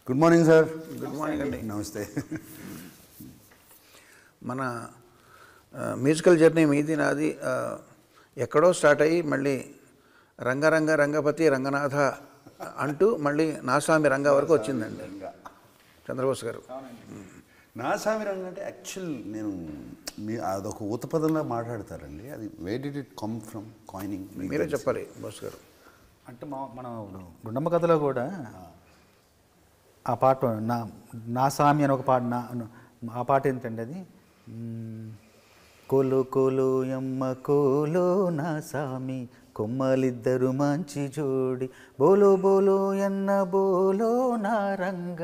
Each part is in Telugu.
Good morning sir good morning అండి నమస్తే మన మ్యూజికల్ జర్నీ మీది నాది ఆ, ఎక్కడో స్టార్ట్ అయ్యి మళ్ళీ రంగరంగ రంగపతి రంగనాథ అంటూ మళ్ళీ నాస్వామి రంగ వరకు వచ్చిందండి చంద్రబోస్ గారు నా సామిరంగ అంటే యాక్చువల్ నేను మీ అదొక ఊత పదంలో మాట్లాడతారండి అది way did it come from coining మీరే చెప్పాలి బోస్ గారు అంటే మా మనం ఇప్పుడు గుండమ్మ కథలో కూడా ఆ పాట నా నా సామి అని ఒక పాట నా ఆ పాట ఏంటండి అది మ్మ్. కోలు కోలు ఎమ్మ కోలు నా సామి కొమ్మలిద్దరు మంచి జోడి బోలో బోలో ఎన్న బోలో నా రంగ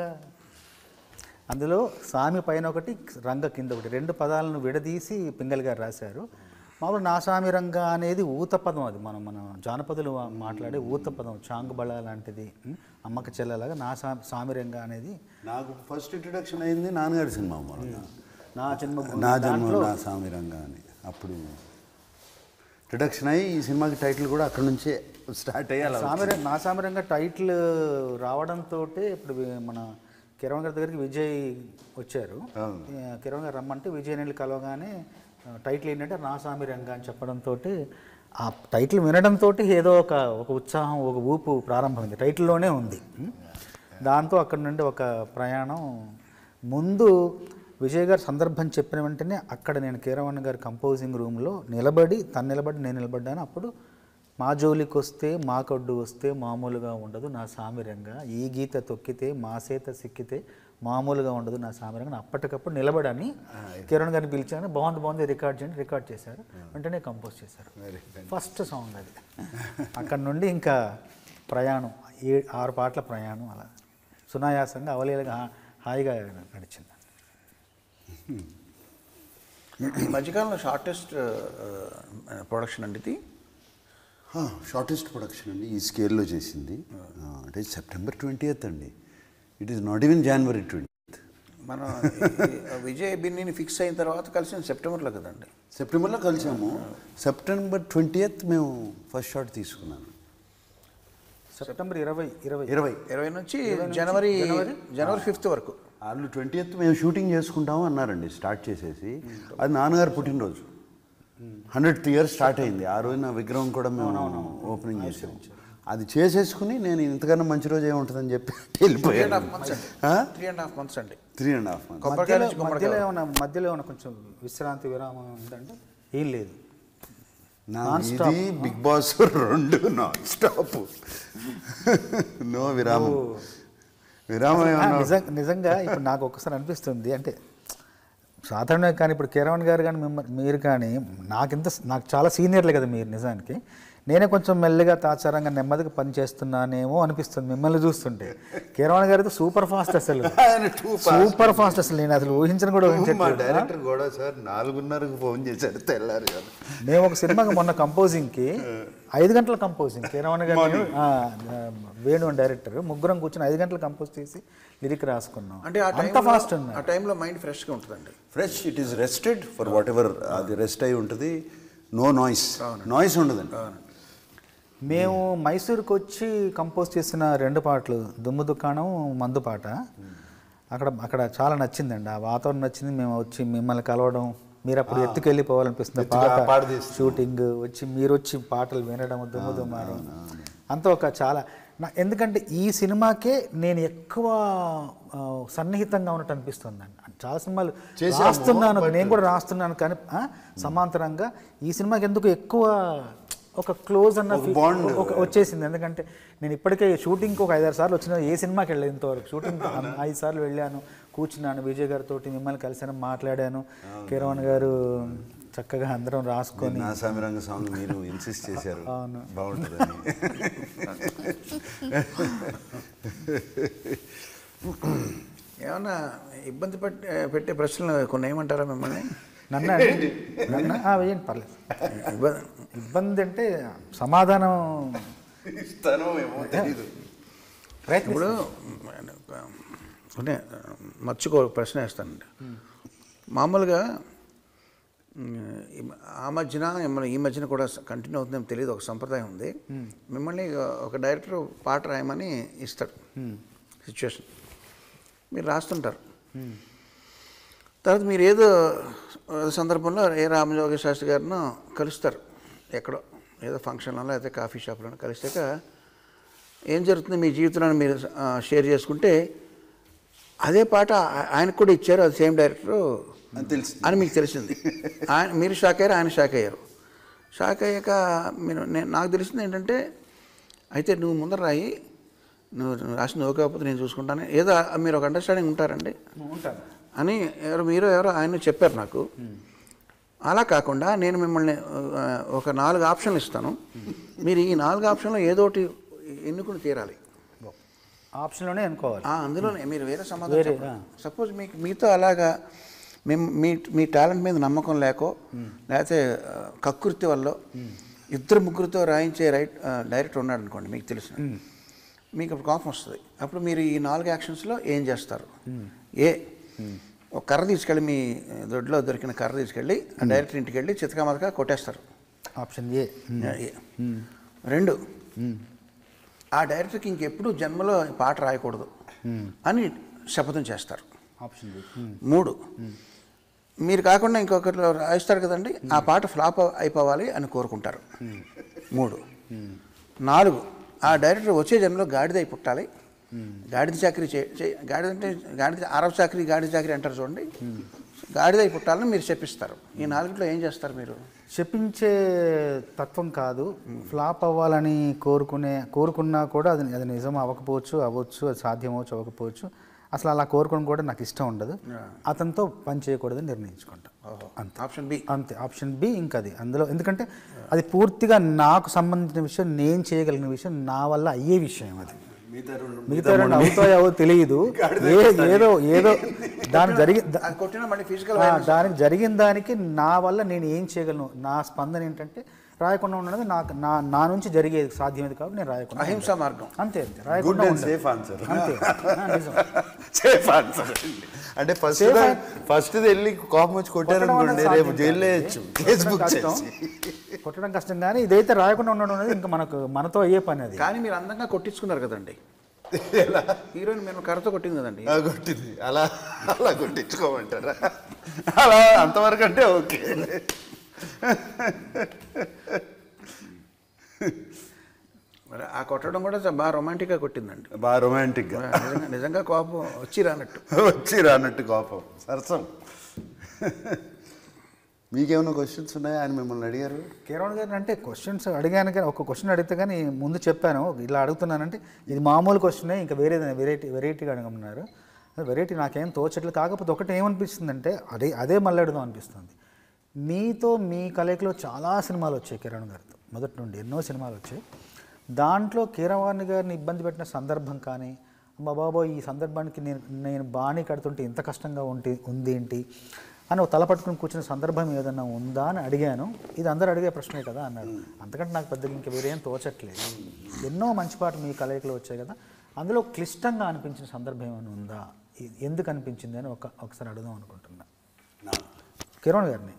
అందులో సామి పైన ఒకటి రంగ కింద ఒకటి రెండు పదాలను విడదీసి పింగల్ గారు రాశారు మామూలు నా సామి రంగ అనేది ఊత పదం అది మనం మన జానపదులు మాట్లాడే ఊత పదం చాంగుబళ లాంటిది ఉం? అమ్మక చెల్లెలాగా నా సా సామి రంగ అనేది నాకు ఫస్ట్ ఇంట్రడక్షన్ అయింది నాన్నగారి సినిమా మూలంగా నా జన్మ నా జన్మ నా సామిరంగ అని అప్పుడు ఇంట్రడక్షన్ అయ్యి ఈ సినిమాకి టైటిల్ కూడా అక్కడ నుంచే స్టార్ట్ అయ్యి అలా సామిర నా సామిరంగా టైటిల్ రావడంతో ఇప్పుడు వి- మన కిరణ్ గారి దగ్గరికి విజయ్ వచ్చారు అవును. ఆ, కిరణ్ గారు రమ్మంటే విజయ్ నీళ్ళు కలవగానే ఆ, టైటిల్ ఏంటంటే నా సామిరంగా అని చెప్పడంతో ఆ టైటిల్ వినడంతో ఏదో ఒక ఒక ఉత్సాహం ఒక ఊపు ప్రారంభమైంది టైటిల్లోనే ఉంది ఉం? దాంతో అక్కడి నుండి ఒక ప్రయాణం ముందు విజయ్ గారు సందర్భం చెప్పిన వెంటనే అక్కడ నేను కీరవణ్ గారి కంపోజింగ్ రూమ్లో నిలబడి తను నిలబడి నేను నిలబడ్డాను అప్పుడు మా జోలికి వస్తే మా కడ్డు వస్తే మామూలుగా ఉండదు నా సామిరంగా ఈ గీత తొక్కితే మా సేత సిక్కితే మామూలుగా ఉండదు నా సామిరంగా అప్పటికప్పుడు నిలబడని కిరణ్ గారిని పిలిచాను బాగుంది బాగుంది రికార్డ్ చేయండి రికార్డ్ చేశారు వెంటనే కంపోజ్ చేశారు ఫస్ట్ సాంగ్ అది అక్కడ నుండి ఇంకా ప్రయాణం ఏ ఆరు పాటల ప్రయాణం అలా సునాయాసంగా అవలీలగా హా- హాయిగా నడిచింది ఈ మధ్యకాలంలో షార్టెస్ట్ ప్రొడక్షన్ అండి ఇది షార్టెస్ట్ ప్రొడక్షన్ అండి ఈ స్కేల్లో చేసింది ఆ, అంటే సెప్టెంబర్ ట్వంటీ అండి it is not even January twenty మనం ఈ విజయ్ బిన్నీని ఫిక్స్ అయిన తర్వాత కలిసిన సెప్టెంబర్లో కదండి సెప్టెంబర్లో కలిసాము సెప్టెంబర్ ట్వంటీ మేము ఫస్ట్ షాట్ తీసుకున్నాను సెప్టెంబర్ ఇరవై ఇరవై ఇరవై ఇరవై నుంచి జనవరి జనవరి ఫిఫ్త్ వరకు వాళ్ళు ట్వంటీ మేము షూటింగ్ చేసుకుంటాము అన్నారండి స్టార్ట్ చేసేసి అది నాన్నగారు పుట్టినరోజు హండ్రెడ్ ఇయర్స్ స్టార్ట్ అయింది ఆ రోజు నా విగ్రహం కూడా మేము ఓపెనింగ్ చేసాము అది చేసేసుకుని నేను ఇంతకన్నా మంచి రోజు ఏముంటుందని చెప్పి త్రీ అండ్ వెళ్ళిపోయాను హాఫ్ మంత్స్ అండి త్రీ అండ్ హాఫ్ మంత్స్ అండి త్రీ అండ్ హాఫ్ మంత్ కొబ్బరికాయ మధ్యలో నుంచి కొబ్బరికాయ మధ్యలో ఏమైనా మధ్యలో ఏమైనా కొంచెం విశ్రాంతి విరామం ఉందంటే ఏం లేదు నా ఇది బిగ్ బాస్ రెండు నాన్ స్టాప్ నో విరామం విరామం ఆ, ఏమన్నా నిజం నిజంగా ఇప్పుడు నాకు ఒక్కసారి అనిపిస్తుంది అంటే సాధారణంగా కానీ ఇప్పుడు కిరణ్ గారు కానీ మిమ్మల్ని మీరు కానీ నాకింత నాకు చాలా సీనియర్లే కదా మీరు నిజానికి నేనే కొంచెం మెల్లిగా తాచారంగా నెమ్మదిగా పని చేస్తున్నానేమో అనిపిస్తుంది మిమ్మల్ని చూస్తుంటే కిరణ్ గారితో సూపర్ ఫాస్ట్ అసలు ఆయన too fast. సూపర్ ఫాస్ట్ అసలు నేను అసలు ఊహించను కూడా మా ఊహించట్లేదు డైరెక్టర్ కూడా సార్ నాలుగున్నరకు ఫోన్ చేశాడు తెల్లారు కదా మేము ఒక సినిమాకి మొన్న కంపోజింగ్కి ఐదు గంటల కంపోజింగ్ కిరణ్ గారు ఆ, వేణు అని డైరెక్టర్ ముగ్గురం కూర్చొని ఐదు గంటలు కంపోజ్ చేసి లిరిక్ రాసుకున్నాం అంటే ఆ అంత టైంలో ఫాస్ట్ ఉంది ఆ టైంలో మైండ్ ఫ్రెష్గా ఉంటుందండి fresh it is rested for whatever అది రెస్ట్ అయి ఉంటుంది నో నాయిస్ నాయిస్ ఉండదండి మేము మైసూర్కి వచ్చి కంపోజ్ చేసిన రెండు పాటలు దుమ్ము దుకాణం మందు పాట అక్కడ అక్కడ చాలా నచ్చిందండి ఆ వాతావరణం నచ్చింది మేము వచ్చి మిమ్మల్ని కలవడం మీరు అప్పుడు ఎత్తుకెళ్ళిపోవాలనిపిస్తుంది ఆ ఎత్తుకు- ఆ పాట పాట తీస్తున్నాం. షూటింగ్ వచ్చి మీరు వచ్చి పాటలు వినడం దుమ్ము దుమ్మారం అంతా ఒక చాలా నా ఎందుకంటే ఈ సినిమాకే నేను ఎక్కువ ఆ, సన్నిహితంగా ఉన్నట్టు అనిపిస్తుంది అండి చాలా సినిమాలు చేశాము, రాస్తున్నాను నేను కూడా రాస్తున్నాను కానీ ఆ, సమాంతరంగా ఈ సినిమాకి ఎందుకు ఎక్కువ ఒక క్లోజ్ అన్న ఒక ఫీ- bond. ఒక వచ్చేసింది ఎందుకంటే నేను ఇప్పటికే షూటింగ్కి ఒక ఐదారు సార్లు వచ్చిన ఏ సినిమాకి వెళ్ళలేదు ఇంతవరకు షూటింగ్ ఐదు సార్లు వెళ్ళాను కూర్చున్నాను విజయ్ గారితో మిమ్మల్ని కలిసాను మాట్లాడాను కిరణ్ గారు చక్కగా అందరం రాసుకొని నా సామిరంగ సాంగ్ మీరు ఇన్సిస్ట్ చేశారు అవును. బాగుంటుందని ఏమన్నా ఇబ్బంది పెట్టే పెట్టే ప్రశ్నలు కొన్ని ఏమంటారా మిమ్మల్ని నన్ను అండి నన్ను ఆ, వేయండి పర్లేదు ఇబ్బంది ఇబ్బంది అంటే సమాధానం ఇస్తానో ఏమో తెలీదు ప్రయత్నం ఇప్పుడు అంటే మర్చికో ప్రశ్న వేస్తానండి మామూలుగా ఉమ్, ఈ మ- ఆ మధ్యన ఏమన్నా ఈ మధ్యన కూడా కంటిన్యూ అవుతుందేమో తెలియదు ఒక సంప్రదాయం ఉంది మిమ్మల్ని ఒక డైరెక్టర్ పాట రాయమని ఇస్తాడు సిచ్యువేషన్ మీరు రాస్తుంటారు తర్వాత మీరు ఏదో ఆ, సందర్భంలో ఏ రామజోగి శాస్త్రి గారినో కలుస్తారు ఎక్కడో ఏదో ఫంక్షన్లో అయితే కాఫీ షాప్లో కలిసాక ఏం జరుగుతుంది మీ జీవితంలో మీరు ఆ, షేర్ చేసుకుంటే అదే పాట ఆ- ఆయనకు కూడా ఇచ్చారు అది సేమ్ డైరెక్టరు అని తెలుసు అని మీకు తెలిసింది ఆయన మీరు షాక్ అయ్యారు ఆయన షాక్ అయ్యారు షాక్ అయ్యాక మీరు నేను నాకు తెలిసింది ఏంటంటే అయితే నువ్వు ముందర రాయి నువ్వు నువ్వు రాసింది ఓకే కాకపోతే నేను చూసుకుంటాను ఏదో మీరు ఒక అండర్స్టాండింగ్ ఉంటారండి ఉంటాను అని ఎవరు మీరు ఎవరో ఆయన చెప్పారు నాకు అలా కాకుండా నేను మిమ్మల్ని ఆ, ఒక నాలుగు ఆప్షన్లు ఇస్తాను మీరు ఈ నాలుగు ఆప్షన్లో ఏదో ఒకటి ఎన్నుకుని తీరాలి ఆప్షన్లోనే అనుకోవాలి ఆ, అందులోనే మీరు వేరే వేరే, సమాధానం ఆ. సపోజ్ మీకు మీతో అలాగా మేము మీ మీ టాలెంట్ మీద నమ్మకం లేకో లేకపోతే ఆ, కకృతి వల్ల ఇద్దరు ముగ్గురితో రాయించే రైట్ ఆ, డైరెక్టర్ ఉన్నాడు అనుకోండి మీకు తెలిసిన మీకు అప్పుడు కోపం వస్తుంది అప్పుడు మీరు ఈ నాలుగు యాక్షన్స్లో ఏం చేస్తారు ఏ ఒక కర్ర తీసుకెళ్ళి మీ దొడ్లో దొరికిన కర్ర తీసుకెళ్ళి ఆ డైరెక్టర్ ఇంటికి వెళ్ళి చితకమతక కొట్టేస్తారు ఆప్షన్ ఏ ఏ. రెండు ఆ డైరెక్టర్కి ఇంకెప్పుడు జన్మలో పాట రాయకూడదు అని శపథం చేస్తారు ఆప్షన్ బి మూడు మీరు కాకుండా ఇంకొకరు రాయిస్తారు కదండి ఆ పాట ఫ్లాప్ అయిపోవాలి అని కోరుకుంటారు మూడు నాలుగు ఆ డైరెక్టర్ వచ్చే జన్మలో గాడిదై పుట్టాలి గాడిద చాకరీ చే చే- గాడిద అంటే గాడిద అరబ్ చాకరీ గాడిద చాకరీ అంటారు చూడండి గాడిదై పుట్టాలని మీరు చెప్పిస్తారు ఈ నాలుగిట్లో ఏం చేస్తారు మీరు చెప్పించే తత్వం కాదు ఫ్లాప్ అవ్వాలని కోరుకునే కోరుకున్నా కూడా అది అది నిజం అవ్వకపోవచ్చు అవ్వచ్చు అది సాధ్యం అవ్వచ్చు అవ్వకపోవచ్చు అసలు అలా కోరుకోవడం కూడా నాకు ఇష్టం ఉండదు అతనితో పని చేయకూడదని నిర్ణయించుకుంటా అంతే ఆప్షన్ బి అంతే ఆప్షన్ బి ఇంకా అది అందులో ఎందుకంటే అది పూర్తిగా నాకు సంబంధించిన విషయం నేను చేయగలిగిన విషయం నా వల్ల అయ్యే విషయం అది మిగతా రెండు అవుతాయో తెలియదు ఏ- ఏదో ఏదో దాని జరిగి దా- అది కొట్టినా మళ్ళీ ఫిజికల్ ఆ, దానికి జరిగిన దానికి నా వల్ల నేను ఏం చేయగలను నా స్పందన ఏంటంటే రాయకుండా ఉండడం నాకు నా నా నుంచి జరిగేది సాధ్యమేది కాబట్టి నేను రాయకుండా అహింసా మార్గం అంతే అంతే గుడ్ రాయకుండా అండ్ ఉండను. సేఫ్ ఆన్సర్ అంతే ఆ, నిజం సేఫ్ ఆన్సర్ అంటే ఫస్ట్ Safe ఫస్ట్ వెళ్ళి కోపం వచ్చి కొట్టారనుకోండి కొట్టడం అనేది రేపు సాధ్యం జైల్లో కాదు. వేయచ్చు కేసు కొట్టడం బుక్ కష్టం. చేసి కొట్టడం కష్టం కానీ ఇదైతే రాయకుండా ఉండడం అనేది ఇంకా మనకు మనతో అయ్యే పని అది కానీ మీరు అందంగా కొట్టించుకున్నారు కదండి హీరోయిన్ మేము కర్రతో కొట్టింది కదండి ఆ, కొట్టింది అలా అలా కొట్టించుకోమంటారా అలా అంతవరకు అంటే ఓకే మరి ఆ కొట్టడం కూడా బాగా రొమాంటిక్గా కొట్టిందండి బాగా రొమాంటిక్గా నిజంగా నిజంగా కోపం వచ్చి రానట్టు వచ్చి రానట్టు కోపం సరసం మీకేమైనా క్వశ్చన్స్ ఉన్నాయా ఆయన మిమ్మల్ని అడిగారు కిరణ్ గారిని అంటే క్వశ్చన్స్ అడిగాను కానీ ఒక క్వశ్చన్ అడిగితే కానీ ముందు చెప్పాను ఇలా అడుగుతున్నానంటే ఇది మామూలు క్వశ్చనే ఇంకా వేరే వెరైటీ వెరైటీగా అడగమన్నారు వెరైటీ నాకేం తోచట్లేదు కాకపోతే ఒకటి ఏమనిపిస్తుందంటే అదే అదే మళ్ళీ అడుగుదాం అనిపిస్తుంది మీతో మీ కలయికలో చాలా సినిమాలు వచ్చాయి కిరణ్ గారితో మొదటి నుండి ఎన్నో సినిమాలు వచ్చాయి దాంట్లో కీరవాణి గారిని ఇబ్బంది పెట్టిన సందర్భం కానీ అమ్మ బాబో ఈ సందర్భానికి నేను నేను బాణీ కడుతుంటే ఇంత కష్టంగా ఉంటే ఉంది ఏంటి అని ఒక తల పట్టుకుని కూర్చున్న సందర్భం ఏదన్నా ఉందా అని అడిగాను ఇది అందరు అడిగే ప్రశ్నే కదా అన్నారు అంతకంటే నాకు పెద్దగా ఇంకా వేరేం తోచట్లేదు ఎన్నో మంచి పాటలు మీ కలయికలో వచ్చాయి కదా అందులో క్లిష్టంగా అనిపించిన సందర్భం ఏమైనా ఉందా ఎ- ఎందుకు అనిపించింది అని ఒక ఒకసారి అడుగుదాం అనుకుంటున్నా కిరణ్ గారిని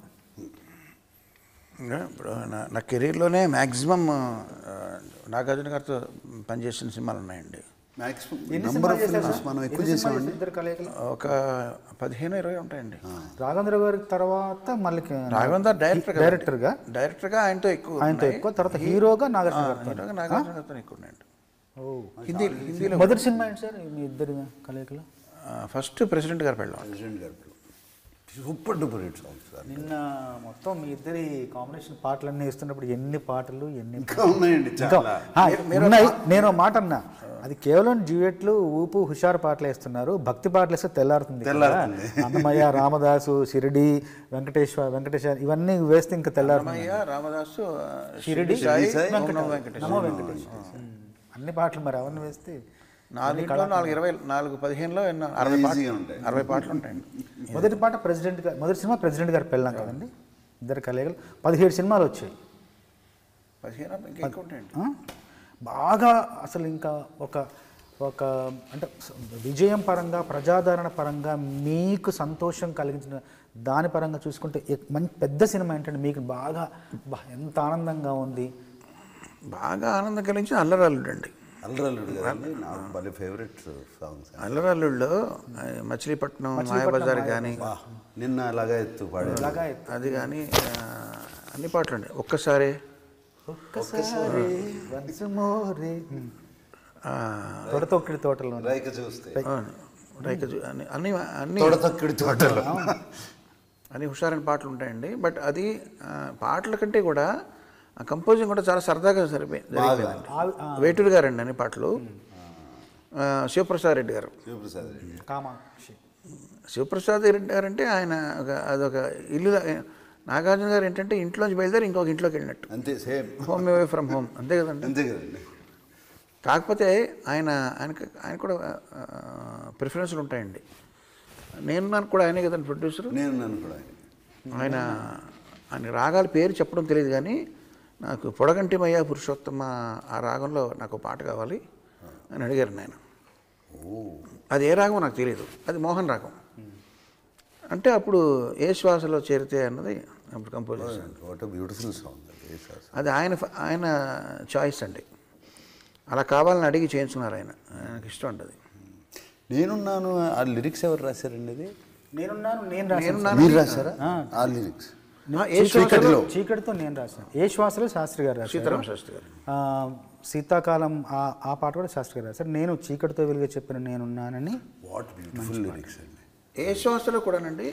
ఇంకా ఇప్పుడు నా నా కెరీర్లోనే మ్యాక్సిమం నాగార్జున గారితో పనిచేసిన సినిమాలు ఉన్నాయండి మ్యాక్సిమం ఎన్ని నంబర్ సినిమాలు ఆఫ్ చేశారు ఫిల్మ్స్ సార్? మనం ఎన్ని ఎక్కువ సినిమాలు చేసామండి చేశారు ఇద్దరు కలయికలు ఒక పదిహేను ఇరవై ఉంటాయండి రాఘవేంద్ర గారి తర్వాత మళ్ళీ రాఘవేంద్ర డైరెక్టర్ డైరెక్టర్గా డైరెక్టర్గా ఆయనతో ఎక్కువ ఆయనతో ఉన్నాయి. ఎక్కువ తర్వాత హీరోగా నాగార్జున ఆ, గారితో హీరోగా నాగార్జున గారితో ఎక్కువ ఉన్నాయండి ఓ హిందీ హిందీలో మొదటి సినిమా ఏంటి సార్ మీ ఇద్దరి కలయికలో ఫస్ట్ ప్రెసిడెంట్ గారు పెళ్ళాం ప్రెసిడెంట్ గారు super duper hit songs sir నిన్న మొత్తం మీ ఇద్దరి కాంబినేషన్ పాటలన్నీ వేస్తున్నప్పుడు ఎన్ని పాటలు ఎన్ని ఇంకా ఉన్నాయండి ఇంకా చాలా ఆ, ఉన్నాయి నేను ఒక మాట అన్నా అది కేవలం డ్యూయెట్లు ఊపు హుషారు పాటలు వేస్తున్నారు భక్తి పాటలు వేస్తే తెల్లారుతుంది కదా. తెల్లారుతుంది. అన్నమయ్య రామదాసు షిరిడి వెంకటేశ్వర వెంకటేశ్వర ఇవన్నీ వేస్తే ఇంకా తెల్లారుతుంది అన్నమయ్య రామదాసు షిరిడి సాయి సాయి, ఓం నమో వెంకటేశ్వర. నమో వెంకటేశ్వర అన్ని పాటలు మరి అవన్నీ వేస్తే నాలుగులో నాలుగు ఇరవై నాలుగు పదిహేనులో ఎన్నో అరవై ఈజీగా పాటలు ఉంటాయి. అరవై పాటలు ఉంటాయండి మొదటి పాట ప్రెసిడెంట్ గారు మొదటి సినిమా ప్రెసిడెంట్ గారు పెళ్ళాం కదండి ఇద్దరు కలయికలు పదిహేడు సినిమాలు వచ్చాయి పదిహేను ఇంకా ఎక్కువ ఉంటాయండి ఆ? బాగా అసలు ఇంకా ఒక ఒక అంటే స- విజయం పరంగా ప్రజాదరణ పరంగా మీకు సంతోషం కలిగించిన దాని పరంగా చూసుకుంటే ఎక్- మంచి పెద్ద సినిమా ఏంటంటే మీకు బాగా బా ఎంత ఆనందంగా ఉంది బాగా ఆనందం కలిగించిన అల్లరాలుడు అండి అల్లరల్లుడు కదండి నాకు భలే ఫేవరెట్ సాంగ్స్ అల్లరల్లుల్లో ఆ, మచిలీపట్నం మాయాబజార్ కానీ వా నిన్న అలాగా ఎత్తు పాడారు అలాగా అది కానీ ఆ, అన్ని పాటలు అండి ఒక్కసారి ఒక్కసారి once more. ఆ, తొడతొక్కిడి తోటలో రైక చూస్తే అవును, రైక చూ- అన్ని అన్ని అన్ని తొడతొక్కిడి తోటలో అన్ని హుషారైన పాటలు ఉంటాయండి బట్ అది ఆ, పాటల కంటే కూడా ఆ కంపోజింగ్ కూడా చాలా సరదాగా సరిపోయి జరిగిపోయిందండి ఆ- ఆ, వేటూరు గారండి అన్ని పాటలు ఆ, శివప్రసాద్ రెడ్డి గారు శివప్రసాద్ రెడ్డి కామాక్షి శివప్రసాద్ రెడ్డి గారు అంటే ఆయన ఒక అదొక ఇల్లు నాగార్జున గారు ఏంటంటే ఇంట్లోంచి బయలుదేరి ఇంకొక ఇంట్లోకి వెళ్ళినట్టు అంతే same home away from home అంతే కదండి అంతే కదండి కాకపోతే ఆయన ఆయనకి ఆయన కూడా ప్రిఫరెన్స్లు ఉంటాయండి నేను నాకు కూడా ఆయనే కదండి ప్రొడ్యూసర్ నేను నన్ను కూడా ఆయన ఆయన రాగాల పేరు చెప్పడం తెలియదు కానీ నాకు పొడగంటిమయ్య పురుషోత్తమ ఆ రాగంలో నాకు పాట కావాలి అని అడిగారు నేను ఓ అది ఏ రాగమో నాకు తెలియదు అది మోహన్ రాగం అంటే అప్పుడు ఏ శ్వాసలో చేరితే అన్నది అప్పుడు కంపోజ్ చేశాను వాట్ బ్యూటిఫుల్ సాంగ్ అది ఏ సాస్. అది ఆయన ఆయన చాయిస్ అండి అలా కావాలని అడిగి చేయించుకున్నారు ఆయన ఆయనకి ఇష్టం అండి అది నేనున్నాను ఆ లిరిక్స్ ఎవరు రాశారండి అది నేనున్నాను నేను రాశాను నేనున్నాను. మీరు రాశారా ఆ లిరిక్స్ ఆ, ఏ శ్వాసలో చీకటిలో చీకటితో నేను రాశాను ఏ శ్వాసలో శాస్త్రి గారు రాశారు సీతారామ శాస్త్రి గారు ఆ, శీతాకాలం ఆ ఆ పాట కూడా శాస్త్రి గారు రాశారు నేను చీకటితో వెలుగు చెప్పిన నేనున్నానని వాట్ బ్యూటిఫుల్ లిరిక్స్ అండి ఏ శ్వాసలో కూడానండి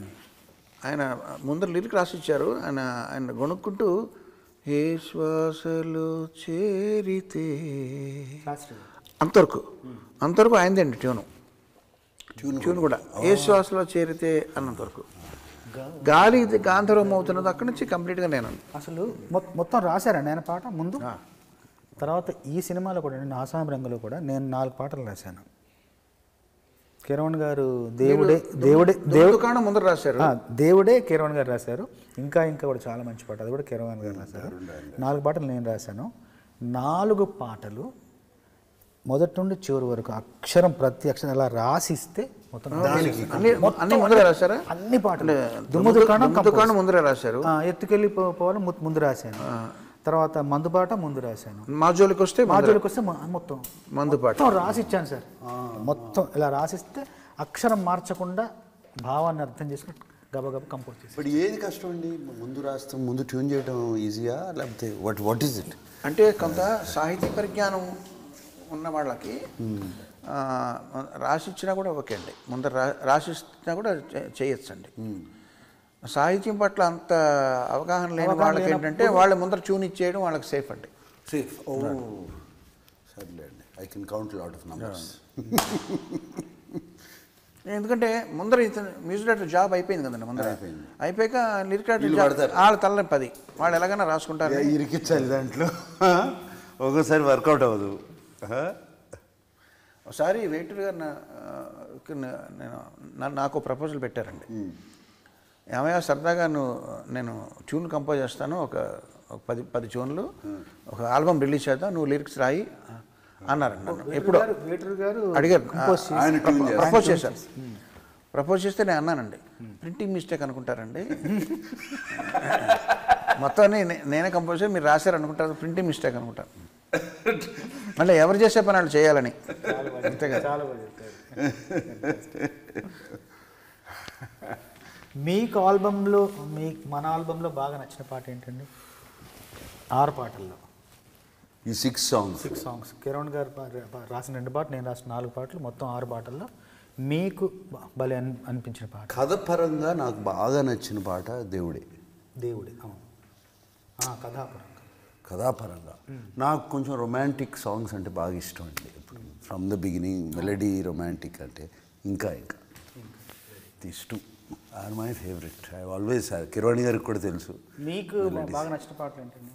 ఆయన ముందర లిరిక్ రాసిచ్చారు ఆయన ఆయన గొనుక్కుంటూ ఏ శ్వాసలో చేరితే శాస్త్రి గారు అంతవరకు అంతవరకు ఆయనదండి ట్యూను ట్యూన్ ట్యూన్ కూడా ఏ శ్వాసలో చేరితే అన్నంతవరకు గాలి ఇది గాంధర్వం అవుతున్నది అక్కడి నుంచి కంప్లీట్గా నేను అసలు మొ- మొత్తం రాశారండి ఆయన పాట ముందు తర్వాత ఈ సినిమాలో కూడా నేను ఆసాం రంగులో కూడా నేను నాలుగు పాటలు రాశాను కిరణ్ గారు దేవుడే దేవుడే దేవుడు దుకాణం ముందర రాశారు ఆ, దేవుడే కిరణ్ గారు రాశారు ఇంకా ఇంకా కూడా చాలా మంచి పాట అది కూడా కిరణ్ గారు రాశారు నాలుగు పాటలు నేను రాశాను నాలుగు పాటలు మొదటి నుండి చివరి వరకు అక్షరం ప్రతి అక్షరం ఇలా రాసిస్తే మొత్తం అన్ని అన్ని ముందర రాశారా అన్ని పాటలు అంటే దుమ్ము దుకాణం దుమ్ము దుకాణం ముందరే రాశారు ఆ, ఎత్తుకెళ్ళి పో- పోవాలి ము- ముందు రాశాను తర్వాత మందుబాట ముందు రాశాను మా జోలికి వస్తే ముందర. మాజులకు వస్తే మ- మొత్తం మందుపాటు మొత్తం రాసిచ్చాను సార్ మొత్తం ఇలా రాసిస్తే అక్షరం మార్చకుండా భావాన్ని అర్థం చేసుకుని గబగబా కంపోజ్ చేశాను ఇప్పుడు ఏది కష్టం అండి ముందు రాస్తాం ముందు ట్యూన్ చేయడం ఈజీయా లేకపోతే వాట్ వాట్ ఈస్ ఇట్ అంటే కొంత సాహిత్య పరిజ్ఞానం ఉన్న వాళ్ళకి ఆ, రాసిచ్చినా కూడా ఓకే అండి ముందర రా రాసిచ్చినా కూడా చే- చేయొచ్చండి సాహిత్యం పట్ల అంత అవగాహన లేని వాళ్ళకి ఏంటంటే వాళ్ళ ముందర ట్యూన్ ఇచ్చేయడం వాళ్ళకి సేఫ్ అండి సేఫ్ ఓ సర్లే అండి I can count lot of numbers ఎందుకంటే ముందర ఇతను మ్యూజిక్ డైరెక్టర్ జాబ్ అయిపోయింది కదండి ముందర అయిపోయింది. అయిపోయాక లిరిక్ వీళ్ళు డైరెక్టర్ పడతారు. వాళ్ళ తల్లని పది వాళ్ళు ఎలాగైనా రాసుకుంటారు ఇరికిచ్చాలి దాంట్లో ఒక్కోసారి వర్కౌట్ అవ్వదు ఒకసారి వేటూరు గారు నా- ఆ, కి నా- నేను నా- నాకు ప్రపోజల్ పెట్టారండి ఏమయ్యా సరదాగా నువ్వు నేను ట్యూన్ కంపోజ్ చేస్తాను ఒక ఒక పది పది ట్యూన్లు ఒక ఆల్బమ్ రిలీజ్ చేద్దాం నువ్వు లిరిక్స్ రాయి అన్నారండి నన్ను ఎప్పుడు వేటూరు గారు అడిగారు compose చేసి- ఆయన ట్యూన్ చేస్తారు ప్రపోజ్ చేశారు ప్రపోజ్ చేస్తే నేను అన్నానండి ప్రింటింగ్ మిస్టేక్ అనుకుంటారండి మొత్తం నే- నేనే కంపోజ్ చేసి మీరు రాశారు అనుకుంటారు ప్రింటింగ్ మిస్టేక్ అనుకుంటారు మళ్ళీ ఎవరు చేసే పని వాళ్ళు చేయాలని అంతే కదా చాలా బాగా చెప్పారు మీకు ఆల్బంలో మీ మన ఆల్బంలో బాగా నచ్చిన పాట ఏంటండి ఆరు పాటల్లో ఈ six songs six songs Kiran garu పా- పా- రాసిన రెండు పాటలు నేను రాసిన నాలుగు పాటలు మొత్తం ఆరు పాటల్లో మీకు బ- భలే అన్ అనిపించిన పాట కథ పరంగా నాకు బాగా నచ్చిన పాట దేవుడే దేవుడి అవును ఆ, కథాపరంగా కథాపరంగా నాకు కొంచెం రొమాంటిక్ సాంగ్స్ అంటే బాగా ఇష్టం అండి ఇప్పుడు from the beginning melody romantic అంటే ఇంకా ఇంకా this two are my favourite I always Keeravani గారికి కూడా తెలుసు మీకు బాగా నచ్చిన పాటలు ఏంటండి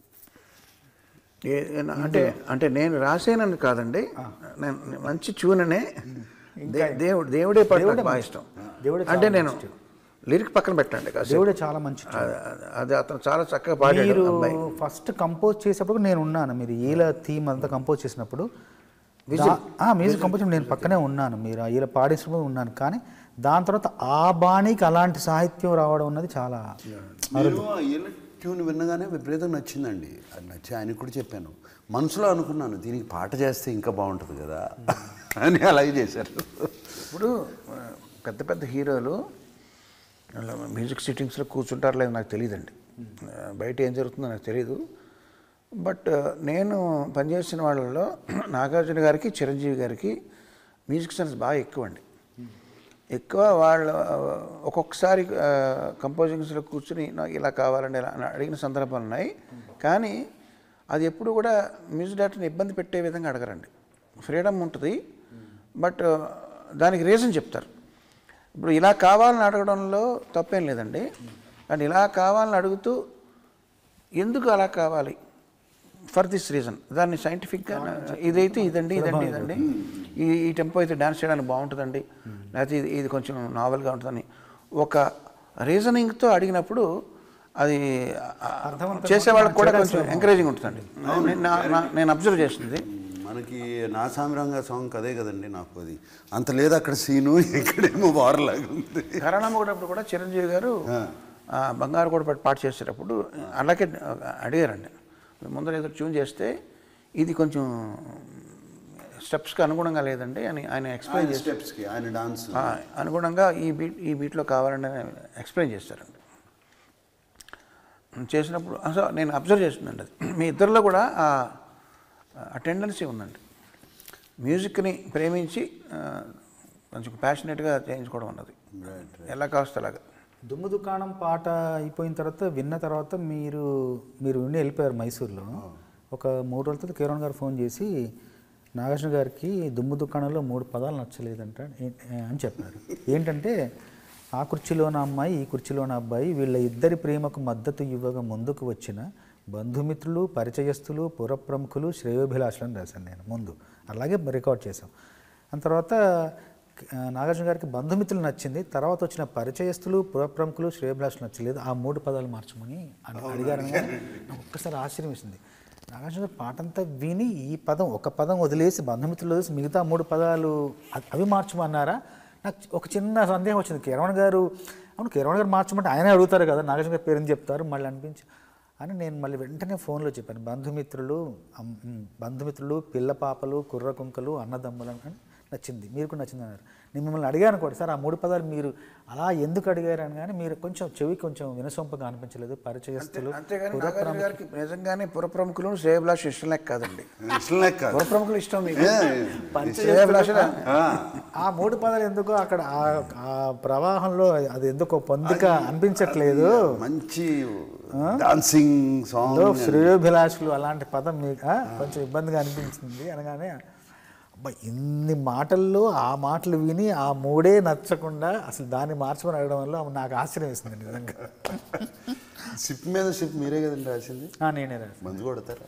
ఏ- ఏ- అంటే అంటే నేను రాసేనని కాదండి నేను నేను మంచి ట్యూననే దే- దేవుడు దేవుడే పాట నాకు బాగా ఇష్టం దేవుడే అంటే నేను లిరిక్ పక్కన పెట్టండి కాసేపు. దేవుడే చాలా మంచి అది- అది- అది అతను చాలా చక్కగా పాడాడు మీరు అబ్బాయి ఫస్ట్ కంపోజ్ చేసేప్పుడు నేను ఉన్నాను మీరు ఈల థీమ్ అంతా కంపోజ్ చేసినప్పుడు దా- ఆ, మ్యూజిక్ కంపోజ్ నేను పక్కనే ఉన్నాను మీరు ఈల పాడేసినప్పుడు ఉన్నాను కానీ దాని తర్వాత ఆ బాణీకి అలాంటి సాహిత్యం రావడం ఉన్నది చాలా నేను వీళ్ళ ట్యూన్ విన్నగానే విపరీతంగా నచ్చిందండి అది నచ్చి ఆయనకు కూడా చెప్పాను మనసులో అనుకున్నాను దీనికి పాట చేస్తే ఇంకా బాగుంటుంది కదా అని అలాగే చేశారు ఇప్పుడు ఆ, పెద్ద పెద్ద హీరోలు అలా మ్యూజిక్ సిట్టింగ్స్లో కూర్చుంటారు లేదు నాకు తెలియదండి ఆ, బయట ఏం జరుగుతుందో నాకు తెలియదు బట్ ఆ, నేను పనిచేసిన వాళ్ళలో నాగార్జున గారికి చిరంజీవి గారికి మ్యూజిక్ సెన్స్ బాగా ఎక్కువ అండి ఎక్కువ వాళ్ళ ఆ, ఒక్కొక్కసారి కంపోజింగ్స్లో కూర్చుని నాకు ఇలా కావాలండి ఇలా అని అడిగిన సందర్భాలు ఉన్నాయి కానీ అది ఎప్పుడు కూడా మ్యూజిక్ డైరెక్టర్ని ఇబ్బంది పెట్టే విధంగా అడగరండి ఫ్రీడమ్ ఉంటుంది బట్ ఆ, దానికి రీజన్ చెప్తారు ఇప్పుడు ఇలా కావాలని అడగడంలో తప్పేం లేదండి కానీ ఇలా కావాలని అడుగుతూ ఎందుకు అలా కావాలి ఫర్ దిస్ రీజన్ దాన్ని సైంటిఫిక్గా ఇదైతే ఇదండి ఇదండి ఇదండి ఈ ఈ టెంపో అయితే డ్యాన్స్ చేయడానికి బాగుంటుందండి లేకపోతే ఇది ఇది కొంచెం నావెల్గా ఉంటుందని ఒక రీజనింగ్తో అడిగినప్పుడు అది ఆ, చేసే వాళ్ళకి కూడా కొంచెం ఎంకరేజింగ్ ఉంటుందండి నేను- నా- నా- నేను అబ్జర్వ్ చేసింది మనకి నా సామిరంగా సాంగ్ అదే కదండి నాకు అది అంత లేదు అక్కడ సీను ఇక్కడేమో వారలాగా ఉంది కరోనా ఒకటప్పుడు కూడా చిరంజీవి గారు ఆ, బంగారు కూడా పాట పాట చేసేటప్పుడు అలాగే అడిగారండి ముందర ఏదో ట్యూన్ చేస్తే ఇది కొంచెం స్టెప్స్కి అనుగుణంగా లేదండి అని ఆయన ఎక్స్ప్లెయిన్ ఆయన చేసి స్టెప్స్కి ఆయన డాన్స్ ఆ, అనుగుణంగా ఈ బీట్ ఈ బీట్లో కావాలని ఎక్స్ప్లెయిన్ చేస్తారండి చేసినప్పుడు అసలు నేను అబ్జర్వ్ చేస్తుందండి అది మీ ఇద్దరిలో కూడా ఆ టెండెన్సీ ఉందండి మ్యూజిక్ని ప్రేమించి ఆ, కొంచెం ప్యాషనెట్గా చేయించుకోవడం అన్నది ఎలా కావస్తే అలాగా దుమ్ము దుకాణం పాట అయిపోయిన తర్వాత విన్న తర్వాత మీరు మీరు విని వెళ్ళిపోయారు మైసూర్లో ఒక మూడు రోజుల తర్వాత కిరణ్ గారు ఫోన్ చేసి నాగార్జున గారికి దుమ్ము దుకాణంలో మూడు పదాలు నచ్చలేదంట ఏ- అని చెప్పారు ఏంటంటే ఆ కుర్చీలోన అమ్మాయి ఈ కుర్చీలోన అబ్బాయి వీళ్ళ ఇద్దరి ప్రేమకు మద్దతు ఇవ్వగా ముందుకు వచ్చిన బంధుమిత్రులు పరిచయస్తులు పురప్రముఖులు శ్రేయోభిలాషులను రాశాను నేను ముందు అలాగే రికార్డ్ చేశాం ఆ తర్వాత ఆ, నాగార్జున గారికి బంధుమిత్రులు నచ్చింది తర్వాత వచ్చిన పరిచయస్తులు పురప్రముఖులు శ్రేయభిలాషులు నచ్చలేదు ఆ మూడు పదాలు మార్చమని అని అడిగారు అనగానే నాకు ఒక్కసారి ఆశ్చర్యం వేసింది నాగార్జున గారు పాటంతా విని ఈ పదం ఒక పదం వదిలేసి బంధుమిత్రులు వదిలేసి మిగతా మూడు పదాలు అ- అవి మార్చమన్నారా నాకు ఒక చిన్న సందేహం వచ్చింది కిరణ్ గారు అవును కిరణ్ గారు మార్చమంటే ఆయనే అడుగుతారు కదా నాగార్జున గారి పేరుని చెప్తారు మళ్ళీ అనిపించి అని నేను మళ్ళీ వెంటనే ఫోన్లో చెప్పాను బంధుమిత్రులు అమ్- ఉమ్, బంధుమిత్రులు పిల్ల పాపలు కుర్ర కుంకలు అన్నదమ్ములు అని నచ్చింది మీరు కూడా నచ్చింది అన్నారు నేను మిమ్మల్ని అడిగాను కూడా సార్ ఆ మూడు పదాలు మీరు అలా ఎందుకు అడిగారు అని కానీ మీరు కొంచెం చెవి కొంచెం వినసొంపుగా అనిపించలేదు పరిచయస్తులు అంతేగాని నాగార్జున గారికి నిజంగానే పురప్రముఖులు శ్రేయభిలాష్ ఇష్టం లేక కాదండి ఇష్టం లేక పురప్రముఖులు ఇష్టం మీకు ఏ, శ్రేయభిలాష ఆ, ఆ మూడు పదాలు ఎందుకో అక్కడ ఆ- ఆ ప్రవాహంలో అది ఎందుకో పొందిక అనిపించట్లేదు మంచి డాన్సింగ్ సాంగ్ ఏదో శ్రేయోభిలాషులు అలాంటి పదం మీకు ఆ, కొంచెం ఇబ్బందిగా అనిపించింది అనగానే అబ్బా ఇన్ని మాటల్లో ఆ మాటలు విని ఆ మూడే నచ్చకుండా అసలు దాన్ని మార్చమని అడగడం వల్ల నాకు ఆశ్చర్యం వేసింది నిజంగా సిప్ మీద సిప్ మీరే కదండి రాసింది ఆ, నేనే రాశాను. మందు కొడతారా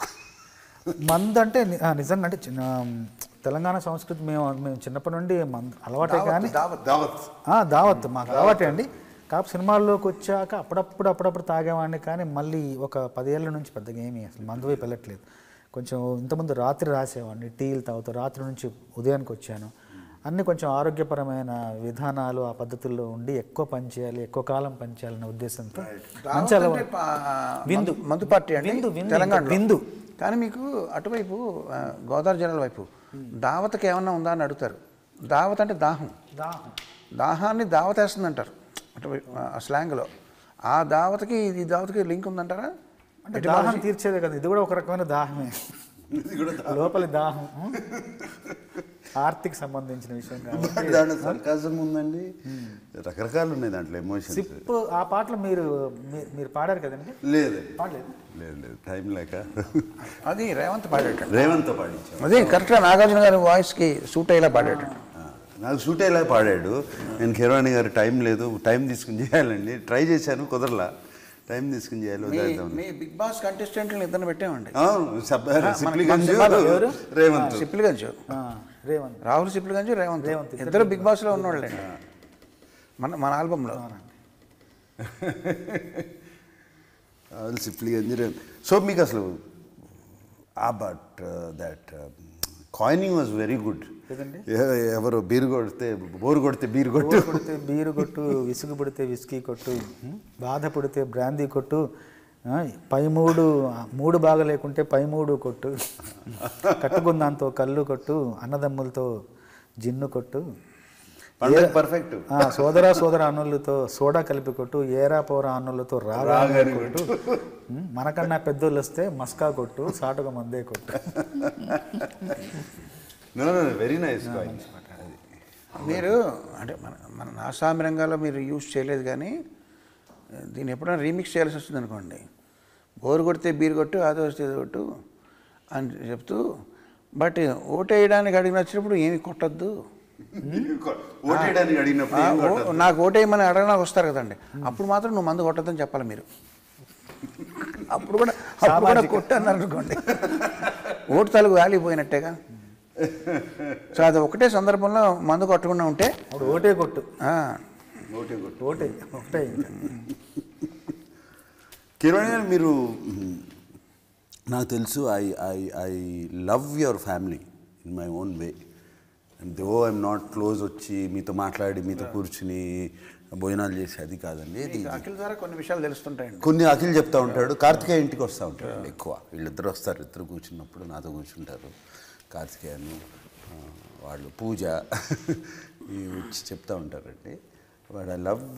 మందు అంటే ని- ఆ, నిజంగా అంటే చిన్న తెలంగాణ సంస్కృతి మేము మేము చిన్నప్పటి నుండి మందు అలవాటే కానీ దావత్ ఆ, దావత్ మాకు అలవాటే అండి కాకపోతే సినిమాల్లోకి వచ్చాక అప్పుడప్పుడు అప్పుడప్పుడు తాగేవాడిని కానీ మళ్ళీ ఒక పదేళ్ళ నుంచి పెద్దగా ఏమీ అసలు మందు వైపు వెళ్ళట్లేదు కొంచెం ఇంతకుముందు రాత్రి రాసేవాడిని టీలు తాగుతూ రాత్రి నుంచి ఉదయానికి వచ్చాను అన్ని కొంచెం ఆరోగ్యపరమైన విధానాలు ఆ పద్ధతుల్లో ఉండి ఎక్కువ పని చేయాలి ఎక్కువ కాలం పని చేయాలనే ఉద్దేశంతో మంచి అలవాటు విందు మందు పార్టీ అండి విందు, విందు, తెలంగాణ విందు. కానీ మీకు అటువైపు ఆ, గోదావరి జిల్లాల వైపు దావతకి ఏమన్నా ఉందా అని అడుగుతారు దావత్ అంటే దాహం దాహం దాహాన్ని దావతేస్తుంది అంటారు అటువైపు ఆ స్లాంగ్లో ఆ దావతకి ఈ దావతకి లింక్ ఉందంటారా అంటే దాహం తీర్చేదే కదా ఇది కూడా ఒక రకమైన దాహమే లోపలి దాహం ఆర్తిక సంబంధించిన విషయం కాబట్టి దాంట్లో సర్కాసం ఉందండి రకరకాలు ఉన్నాయి దాంట్లో ఎమోషన్స్ సిప్ ఆ పాటలు మీరు మీ- మీరు పాడారు కదండి లేదు పాడలేదు లేదు లేదు టైం లేక అది రేవంత్ పాడేట రేవంత్తో పాడించాం అదే కరెక్ట్గా నాగార్జున గారి వాయిస్కి సూట్ అయ్యేలా పాడేట ఆ, నాకు షూట్ అయ్యేలా పాడాడు నేను కిరవాణి గారు టైం లేదు టైం తీసుకుని చేయాలండి ట్రై చేశాను కుదరలా టైం తీసుకుని చేయాలి వదిలేద్దాం మీ బిగ్ బాస్ కంటెస్టెంట్లను ఇద్దరు పెట్టామండి అవును, సబ్- సిప్లిగంజ్ సినిమాలో ఎవరు? రేవంత్ సిప్లిగంజ్ ఆ, రేవంత్ రాహుల్ సిప్లిగంజ్ రేవంత్ రేవంత్ ఇద్దరు బిగ్ బాస్లో ఉన్నవాళ్ళే మన మన ఆల్బంలో సిప్లిగంజ్ రేవంత్ సో మీకు అసలు ఆ but that coining was very good ఏదండి? ఎవరు బీరు కొడితే బోరు కొడితే బీరు కొట్టు బోరు కొడితే బీరు కొట్టు విసుగు పుడితే విస్కీ కొట్టు ఉం? బాధ పుడితే బ్రాందీ కొట్టు ఆ, పై మూడు మూడు బాగా లేకుంటే పై మూడు కొట్టు కట్టుకుందాంతో కళ్ళు కొట్టు అన్నదమ్ములతో జిన్ను కొట్టు పండగ పర్ఫెక్ట్ ఆ, సోదర సోదర అన్నులతో సోడా కలిపి కొట్టు ఏరా పోరా అన్నులతో రాగా కొట్టు ఉం, మనకన్నా పెద్దోళ్ళు వస్తే మస్కా కొట్టు సాటుగా మందే కొట్టు వెరీ నైస్ మీరు అంటే మన మన నాసామి రంగాల్లో మీరు యూజ్ చేయలేదు కానీ దీన్ని ఎప్పుడైనా రీమిక్స్ చేయాల్సి వస్తుంది అనుకోండి బోరు కొడితే బీరు కొట్టు అది వస్తే ఇది కొట్టు అని చెప్తూ బట్ ఓటేయడానికి అడిగిన వచ్చినప్పుడు ఏమి కొట్టద్దు ఓటేయడానికి అడిగినప్పుడు ఏం ఓ- కొట్టద్దు? నాకు ఓటేయమని అడగడానికి వస్తారు కదండి అప్పుడు మాత్రం నువ్వు మందు కొట్టద్దని చెప్పాలి మీరు అప్పుడు కూడా అప్పుడు కూడా కొట్టు అన్నారు అనుకోండి ఓటు తలుగు వాలిపోయినట్టేగా సో అది ఒకటే సందర్భంలో మందు కొట్టకుండా ఉంటే అప్పుడు ఓటే కొట్టు ఆ, ఓటే కొట్టు ఓటే ఒకటే ఇంకా. కిరణ్ గారు మీరు మ్, నాకు తెలుసు I I I love your family in my own way and though I'm not close వచ్చి మీతో మాట్లాడి మీతో కూర్చుని భోజనాలు చేసి అది కాదండి ఇది అఖిల్ ద్వారా కొన్ని విషయాలు తెలుస్తుంటాయండి కొన్ని అఖిల్ చెప్తా ఉంటాడు కార్తికేయ ఇంటికి వస్తూ ఉంటాడు ఎక్కువ వీళ్ళిద్దరు వస్తారు ఇద్దరు కూర్చున్నప్పుడు నాతో కూర్చుంటారు కార్తికేయను ఆ, వాళ్ళు పూజ ఇవి వచ్చి చెప్తా ఉంటారండి బట్ ఐ లవ్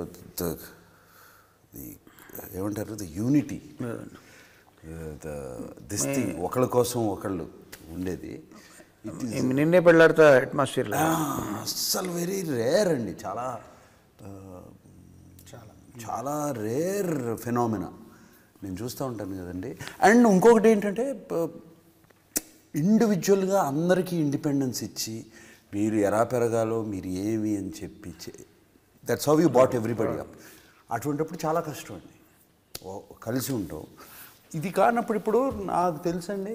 ది ఏమంటారు the unity the this thing ఒకళ్ళ కోసం ఒకళ్ళు ఉండేది ఇట్ ఈస్ ఈ నిన్నే పెళ్ళాడుతా అట్మాస్ఫియర్లో అస్సలు వెరీ రేర్ అండి చాలా ఆ, చాలా రేర్ ఫెనామినా నేను చూస్తూ ఉంటాను కదండి అండ్ ఇంకొకటి ఏంటంటే ఇండివిజువల్గా అందరికీ ఇండిపెండెన్స్ ఇచ్చి మీరు ఎరా పెరగాలో మీరు ఏమి అని చెప్పి that's how you bot everybody up అటువంటిప్పుడు చాలా కష్టం అండి ఓ- కలిసి ఉంటాం ఇది కానప్పుడు ఇప్పుడు నాకు తెలుసండి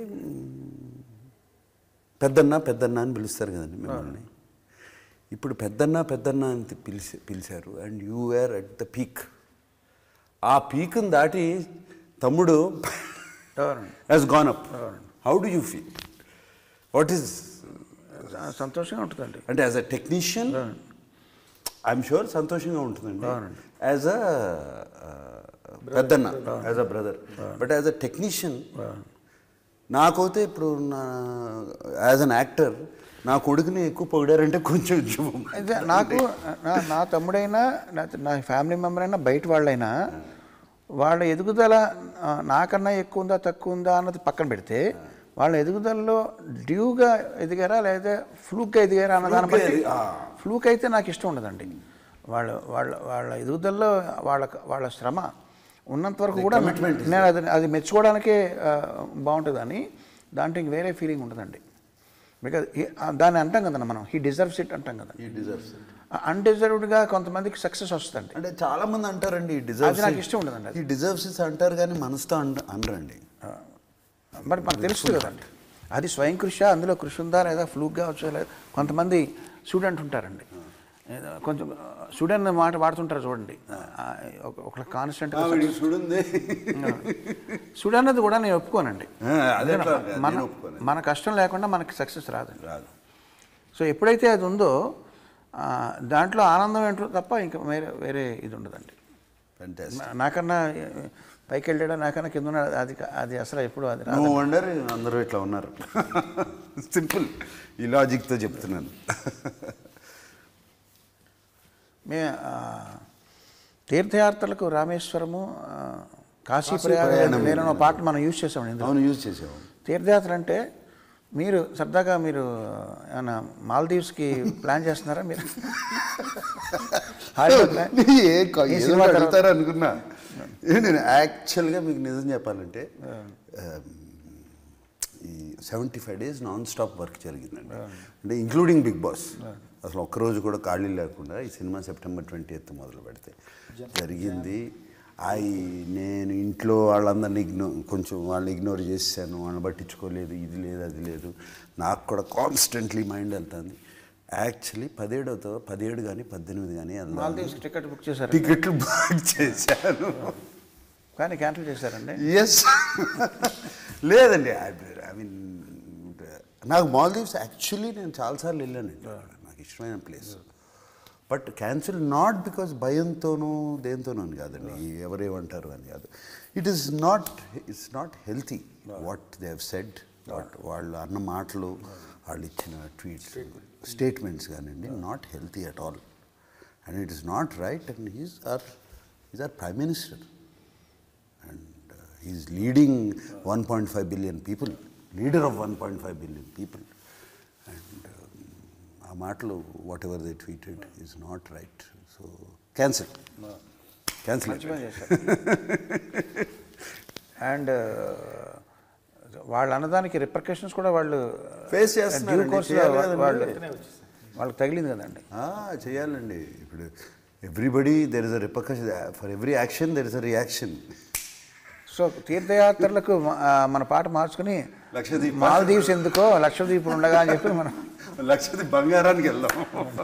పెద్దన్న పెద్దన్న అని పిలుస్తారు కదండి మిమ్మల్ని ఇప్పుడు పెద్దన్న పెద్దన్న అని తి- పిలిచి పిలిచారు and you were at the peak ఆ పీక్ని దాటి తమ్ముడు has gone up how do you feel what is సంతోషంగా ఉంటుందండి అంటే as a technician I'm sure సంతోషంగా ఉంటుందండి యాజ్ అ పెద్దన్న as a brother but as a technician నాకైతే ఇప్పుడు నా యాజ్ అన్ యాక్టర్ నా కొడుకుని ఎక్కువ పొగిడారంటే కొంచెం శుభం అయితే నాకు నా నా తమ్ముడైనా నా నా ఫ్యామిలీ మెంబర్ అయినా బయట వాళ్ళైనా వాళ్ళ ఎదుగుదల ఆ, నాకన్నా ఎక్కువ ఉందా తక్కువ ఉందా అన్నది పక్కన పెడితే వాళ్ళ ఎదుగుదలలో డ్యూగా ఎదిగారా లేదా ఫ్లూక్గా ఎదిగారా అన్న దాన్ని Fluke బట్టి ఎది- ఆ. ఫ్లూక్ అయితే నాకు ఇష్టం ఉండదండి వాళ్ళ వాళ్ళ వాళ్ళ ఎదుగుదలలో వాళ్ళ వాళ్ళ శ్రమ ఉన్నంత వరకు కూడా commitment is నేను అది అది మెచ్చుకోవడానికే ఆ, బాగుంటుందని దాంట్లో ఇంక వేరే ఫీలింగ్ ఉండదండి బికాజ్ దాన్ని అంటాం కదండి మనం హీ డిజర్వ్స్ ఇట్ అంటాం కదా ఈ డిజర్వ్స్ అన్డిజర్వ్డ్గా కొంతమందికి సక్సెస్ వస్తుందండి అంటే చాలా మంది అంటారండి ఈ అది డిజర్వ్స్ నాకు ఇష్టం ఉండదండి అది. ఈ డిజర్వ్స్ అంటారు కానీ మనసుతో అంట అనరండి మరి మనకు తెలుస్తుంది కదండి అది స్వయం కృషి అందులో కృషి ఉందా లేదా ఫ్లూక్ కావచ్చు లేదా కొంతమంది స్టూడెంట్ ఉంటారండి ఏదో కొంచెం స్టూడెంట్ మాట వాడుతుంటారు చూడండి ఆ, ఒక- ఒక కాన్స్టెంట్ చూడండి స్టూడెంట్ అన్నది కూడా నేను ఒప్పుకోనండి అదే మన మన కష్టం లేకుండా మనకి సక్సెస్ రాదండి రాదు సో ఎప్పుడైతే అది ఉందో ఆ, దాంట్లో ఆనందం ఏంటో తప్ప ఇంకా వేరే వేరే ఇది ఉండదండి ఫ్యాంటాస్టిక్ నా- నాకన్నా ఏ, పైకి వెళ్ళాడా నాకన్నా కింద ఉన్నాడా అది కా- అది అసలు ఎప్పుడు అది రాదు నో వండర్ అందరూ ఇట్లా ఉన్నారు సింపుల్ ఈ లాజిక్తో చెప్తున్నాను మే ఆ, తీర్థయాత్రలకు రామేశ్వరము ఆ, కాశీ ప్రయాణం నేను పాట మనం యూజ్ చేసామండి ఇందులో అవును యూజ్ చేసాము తీర్థయాత్ర అంటే మీరు సరదాగా మీరు ఏమన్నా మాల్దీవ్స్కి ప్లాన్ చేస్తున్నారా మీరు హాయిగా ప్లాన్- ఏ క- ఈ ఏదో సినిమా తర్వాత- అడుగుతారు అనుకున్నా ఏ నేను యాక్చువల్గా మీకు నిజం చెప్పాలంటే ఆ, ఈ seventy five days non stop work జరిగిందండి అంటే ఇంక్లూడింగ్ బిగ్ బాస్ అసలు ఒక్కరోజు కూడా ఖాళీ లేకుండా ఈ సినిమా సెప్టెంబర్ ట్వంటీ ఎయిత్ మొదలు పెడితే జరిగింది ఐ నేను ఇంట్లో వాళ్ళందరినీ ఇగ్నో కొంచెం వాళ్ళని ఇగ్నోర్ చేశాను వాళ్ళని పట్టించుకోలేదు ఇది లేదు అది లేదు నాకు కూడా కాన్స్టెంట్లీ మైండ్ వెళ్తుంది యాక్చువల్లీ పదిహేడుతో పదిహేడు కానీ పద్దెనిమిది కానీ వెళ్దాం మాల్దీవ్స్కి టికెట్ బుక్ చేశారు టికెట్లు బుక్ చేశాను కానీ క్యాన్సిల్ చేశారండి ఎస్ లేదండి ఐ మీన్ నాకు మాల్దీవ్స్ యాక్చువల్లీ నేను చాలాసార్లు వెళ్ళానండి నాకు ఇష్టమైన place but cancel not because భయంతోనూ దేంతోనూ అని కాదండి ఎవరేమంటారు అని కాదు it is not it's not healthy what they have said what వాళ్ళు అన్న మాటలు వాళ్ళు ఇచ్చిన ట్వీట్స్ స్టేట్మెంట్స్ కానివ్వండి not healthy at all and it is not right and he's or is or prime minister and uh, he's leading 1.5 billion people, leader of 1.5 billion people. And um, ఆ మాటలు whatever they tweeted is not right so cancel cancel మంచి పని చేశారు అండ్ వాళ్ళు అన్నదానికి రిప్రికేషన్స్ కూడా వాళ్ళు Face చేస్తున్నారండి, due course లో చేయాలి వాళ్ళు- కదండి. వాళ్ళు వాళ్ళకి తగిలింది కదండి చేయాలండి ఇప్పుడు everybody there is a repercussion for every action there is a reaction so తీర్థయాత్రలకు మ- ఆ, మన పాట మార్చుకుని లక్షద్వీప్ మాల్దీవ్స్ ఎందుకో లక్షద్వీపులు ఉండగా అని చెప్పి మనం లక్షది బంగారానికి వెళ్దాం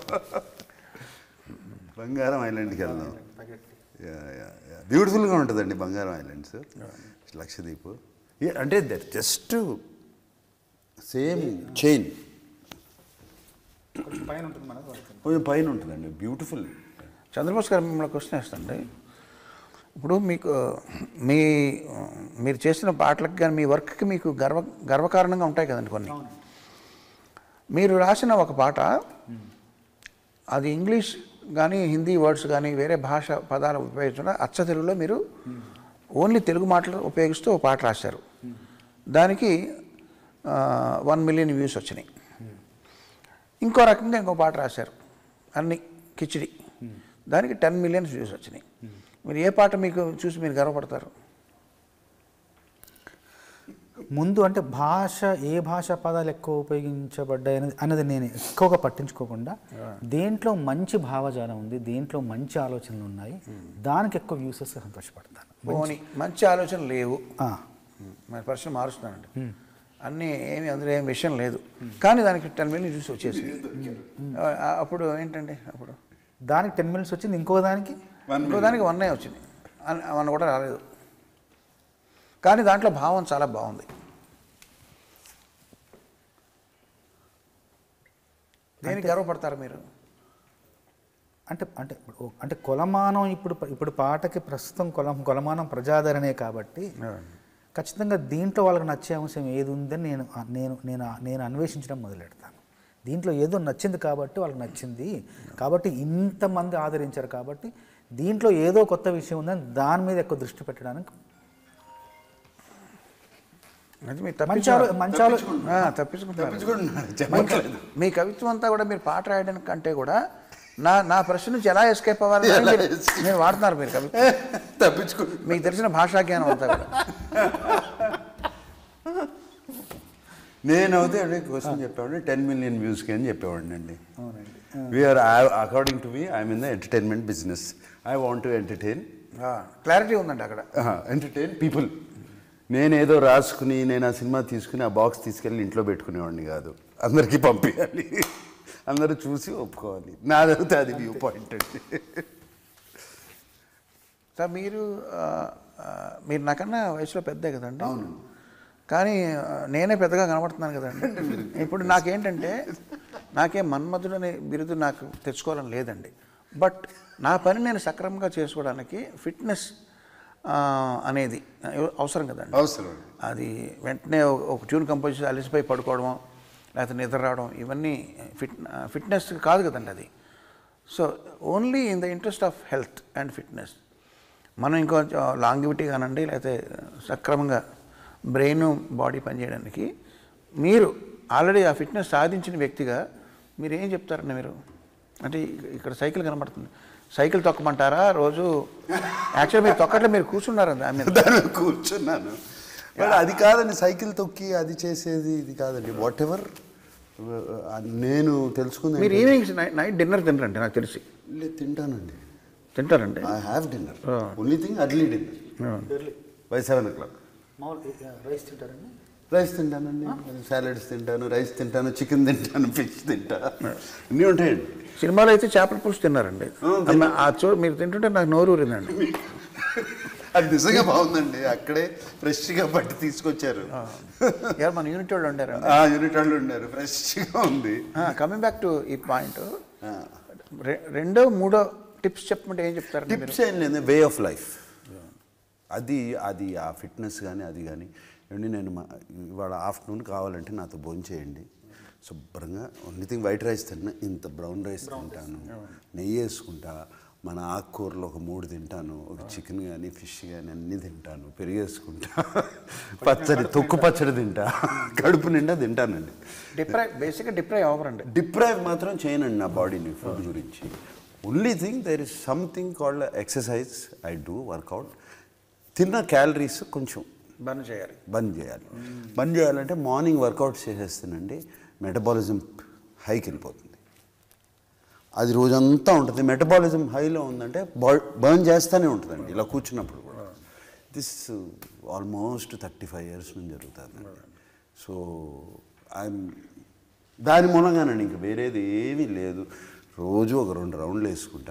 బంగారం ఐలాండ్కి వెళ్దాం బ్యూటిఫుల్గా ఉంటుందండి బంగారం ఐలాండ్స్ లక్షద్వీప్ ఏ- అంటే దట్ జస్ట్ సేమ్ చైన్ కొంచెం పైన ఉంటుంది మనకు కొంచెం పైన ఉంటుందండి బ్యూటిఫుల్ చంద్రబోస్ గారు మిమ్మల్ని క్వశ్చన్ వేస్తండి ఇప్పుడు మీకు మీ మీరు చేసిన పాటలకు కానీ మీ వర్క్కి మీకు గర్వ గర్వకారణంగా ఉంటాయి కదండి కొన్ని మీరు రాసిన ఒక పాట అది ఇంగ్లీష్ కానీ హిందీ వర్డ్స్ కానీ వేరే భాష పదాలు ఉపయోగించకుండా అచ్చ తెలుగులో మీరు ఓన్లీ తెలుగు మాటలు ఉపయోగిస్తూ ఒక పాట రాశారు దానికి వన్ మిలియన్ వ్యూస్ వచ్చినాయి ఇంకో రకంగా ఇంకో పాట రాశారు అన్ని కిచిడి దానికి టెన్ మిలియన్స్ వ్యూస్ వచ్చినాయి మీరు ఏ పాట మీకు చూసి మీరు గర్వపడతారు ముందు అంటే భాష ఏ భాషా పదాలు ఎక్కువ ఉపయోగించబడ్డాయి అనేది అన్నది నేను ఎక్కువగా పట్టించుకోకుండా దేంట్లో మంచి భావజాలం ఉంది దేంట్లో మంచి ఆలోచనలు ఉన్నాయి దానికి ఎక్కువ వ్యూస్ వస్తే సంతోషపడతాను పోనీ మంచి ఆలోచన లేవు ఆ, మరి ప్రశ్న మారుస్తున్నానండి అన్నీ ఏమి అందులో ఏం విషయం లేదు కానీ దానికి టెన్ మిలియన్ చూసి వచ్చేసి అప్పుడు ఏంటండి అప్పుడు దానికి టెన్ మినిట్స్ వచ్చింది ఇంకో దానికి ఇంకో దానికి వన్ వచ్చింది వన్ కూడా రాలేదు కానీ దాంట్లో భావం చాలా బాగుంది దేనికి గర్వపడతారు మీరు అంటే అంటే ఇప్పుడు అంటే కొలమానం ఇప్పుడు ఇప్పుడు పాటకి ప్రస్తుతం కొలం కొలమానం ప్రజాదరణే కాబట్టి ఖచ్చితంగా దీంట్లో వాళ్ళకి నచ్చే అంశం ఏది ఉందని నేను నేను నేను నేను అన్వేషించడం మొదలెడతాను దీంట్లో ఏదో నచ్చింది కాబట్టి వాళ్ళకి నచ్చింది కాబట్టి ఇంతమంది ఆదరించారు కాబట్టి దీంట్లో ఏదో కొత్త విషయం ఉందని దాని మీద ఎక్కువ దృష్టి పెట్టడానికి అది మీరు మంచి ఆలో- మంచి ఆలో- తప్పించుకుంటారు తప్పించుకుంటున్నాడు చెప్పట్లేదు మీ కవిత్వం అంతా కూడా మీరు పాట రాయడానికి కంటే కూడా నా నా ప్రశ్న నుంచి ఎలా ఎస్కేప్ అవ్వాలి అని మీరు మీరు వాడుతున్నారు మీరు కవిత్వం తప్పించుకో మీకు తెలిసిన భాషా జ్ఞానం అంతా కూడా నేనైతే అదే క్వశ్చన్ చెప్పేవాడిని టెన్ మిలియన్ వ్యూస్కి అని చెప్పేవాడిని అండి we're according to me I'm in the entertainment business I want to entertain clarity ఉందండి అక్కడ ఎంటర్టైన్ పీపుల్ నేనేదో రాసుకుని నేను ఆ సినిమా తీసుకుని ఆ బాక్స్ తీసుకెళ్ళి ఇంట్లో పెట్టుకునేవాడిని కాదు అందరికీ పంపించాలి అందరూ చూసి ఒప్పుకోవాలి నాదైతే అది వ్యూ పాయింట్ అండి సార్ మీరు ఆ, ఆ, మీరు నాకన్నా వయసులో పెద్దే కదండి కానీ ఆ, నేనే పెద్దగా కనబడుతున్నాను కదండి ఇప్పుడు నాకేంటంటే నాకేం మన్మధుడు అనే బిరుదు నాకు తెచ్చుకోవాలని లేదండి బట్ నా పని నేను సక్రమంగా చేసుకోవడానికి ఫిట్నెస్ అనేది అవసరం కదండి అవసరం అది వెంటనే ఒక- ఒక ట్యూన్ కంపోజ్ చేసి అలసిపోయి పడుకోవడం లేకపోతే నిద్ర రావడం ఇవన్నీ ఫిట్ ఫిట్నెస్ కాదు కదండి అది so only in the interest of health and fitness మనం ఇంకో లాంగివిటీ కానండి లేకపోతే సక్రమంగా బ్రెయిన్ బాడీ పనిచేయడానికి మీరు ఆల్రెడీ ఆ ఫిట్నెస్ సాధించిన వ్యక్తిగా మీరు ఏం చెప్తారండి మీరు అంటే ఇక- ఇక్కడ సైకిల్ కనబడుతుంది సైకిల్ తొక్కమంటారా రోజు యాక్చువల్ మీరు తొక్కట్లో మీరు కూర్చున్నారు దాని మీద దాని మీద కూర్చున్నాను బట్ అది కాదండి సైకిల్ తొక్కి అది చేసేది ఇది కాదండి వాట్ ఎవర్ నేను తెలుసుకుంది మీరు ఈవినింగ్స్ నైట్ డిన్నర్ తినరండి నాకు తెలిసి లేదు, తింటానండి తింటారండి I have dinner Ah. Only thing early dinner by seven o'clock మామూలు రైస్ తింటారండి రైస్ తింటానండి సాలడ్స్ తింటాను రైస్ తింటాను చికెన్ తింటాను ఫిష్ తింటా అన్నీ ఉంటాయండి సినిమాలో అయితే చేపల పులుసు తిన్నారండి అమ్మ, ఆ చూ మీరు తింటుంటే నాకు నోరు ఊరిందండి అది నిజంగా బాగుందండి అక్కడే ఫ్రెష్గా పట్టి తీసుకొచ్చారు ఎవరు మన యూనిట్ వాళ్ళు ఉండారండి ఆ యూనిట్ వాళ్ళు ఉన్నారు ఫ్రెష్గా ఉంది కమింగ్ బ్యాక్ టు ఈ పాయింట్ రె- రెండో మూడో టిప్స్ చెప్పమంటే ఏం చెప్తారండి మీరు టిప్స్ ఏం లేదు వే ఆఫ్ లైఫ్ అది అది ఆ ఫిట్నెస్ కానీ అది కానీ ఏమండి నేను మా- ఇవాళ ఆఫ్టర్నూన్ కావాలంటే నాతో భోజనం చేయండి శుభ్రంగా ఓన్లీ థింగ్ వైట్ రైస్ తిన్నా ఇంత బ్రౌన్ రైస్ తింటాను నెయ్యి వేసుకుంటా మన ఆకుకూరలు ఒక మూడు తింటాను ఒక చికెన్ కానీ ఫిష్ కానీ అన్నీ తింటాను పెరిగేసుకుంటా పచ్చడి తొక్కు పచ్చడి తింటా కడుపు నిండా తింటానండి డిప్రై బేసిక్గా డిప్రై అవ్వరండి డిప్రైవ్ మాత్రం చేయనండి నా బాడీని ఫుడ్ గురించి only thing there is something called exercise I do workout తిన్న క్యాలరీస్ కొంచెం బర్న్ చేయాలి బంద్ చేయాలి బంద్ చేయాలంటే మార్నింగ్ వర్కౌట్ చేసేస్తానండి మెటబాలిజం హైకి వెళ్ళిపోతుంది అది రోజంతా ఉంటుంది మెటబాలిజం హైలో ఉందంటే బర్న్ చేస్తూనే ఉంటుందండి ఇలా కూర్చున్నప్పుడు కూడా this almost thirty five years నుంచి జరుగుతుందండి సో ఐఎమ్ దాని మూలంగానండి ఇంక వేరేది ఏమీ లేదు రోజు ఒక రెండు రౌండ్లు వేసుకుంటా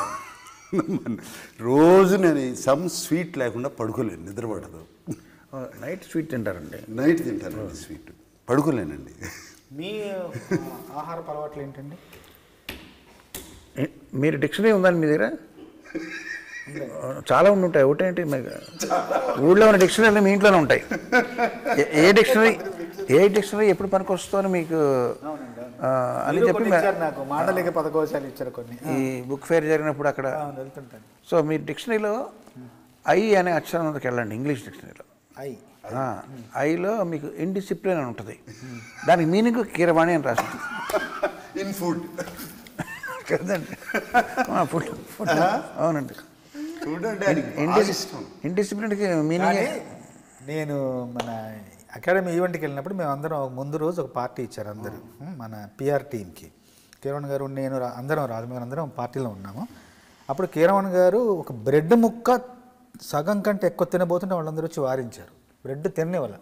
రోజు నేను సమ్ స్వీట్ లేకుండా పడుకోలేను నిద్ర పడదు నైట్ స్వీట్ తింటారండి నైట్ తింటానండి స్వీట్ పడుకోలేనండి మీ ఆహార అలవాట్లు ఏంటండి ఏ- మీరు డిక్షనరీ ఉందండి మీ దగ్గర చాలా ఉండి ఉంటాయి ఒకటేంటి మరి ఊళ్ళో ఉన్న డిక్షనరీలు మీ ఇంట్లోనే ఉంటాయి ఏ- ఏ డిక్షనరీ ఏ డిక్షనరీ ఎప్పుడు పనికి వస్తుందో మీకు ఆ, అని మీరు చెప్పి కొన్ని మే- ఇచ్చారు నాకు మాటలిక పదకోశాలు ఇచ్చారు కొన్ని ఈ బుక్ ఫేర్ జరిగినప్పుడు అక్కడ అవును, వెళ్తుంటాను సో మీ డిక్షనరీలో ఐ అనే అక్షరం మీదకి వెళ్ళండి ఇంగ్లీష్ డిక్షనరీలో అయి ఆ, ఐలో మీకు ఇండిసిప్లిన్ అని ఉంటుంది దానికి మీనింగ్ కీరవాణి అని రాస్తుంది ఇన్ ఫుడ్ కదండి ఫుడ్ ఫుడ్ అవునండి చూడండి ఇండిసిప్లిన్కి మీనింగ్ కానీ నేను మన అకాడమీ ఈవెంట్కి వెళ్ళినప్పుడు మేము అందరం ఒక ముందు రోజు ఒక పార్టీ ఇచ్చారు అందరూ మన పిఆర్ టీంకి కీరవణ్ గారు నేను రా- అందరం రాజమౌళి అందరం పార్టీలో ఉన్నాము అప్పుడు కీరవణ్ గారు ఒక బ్రెడ్ ముక్క సగం కంటే ఎక్కువ తినబోతుంటే వాళ్ళందరూ వచ్చి వారించారు బ్రెడ్ తినేవాళ్ళ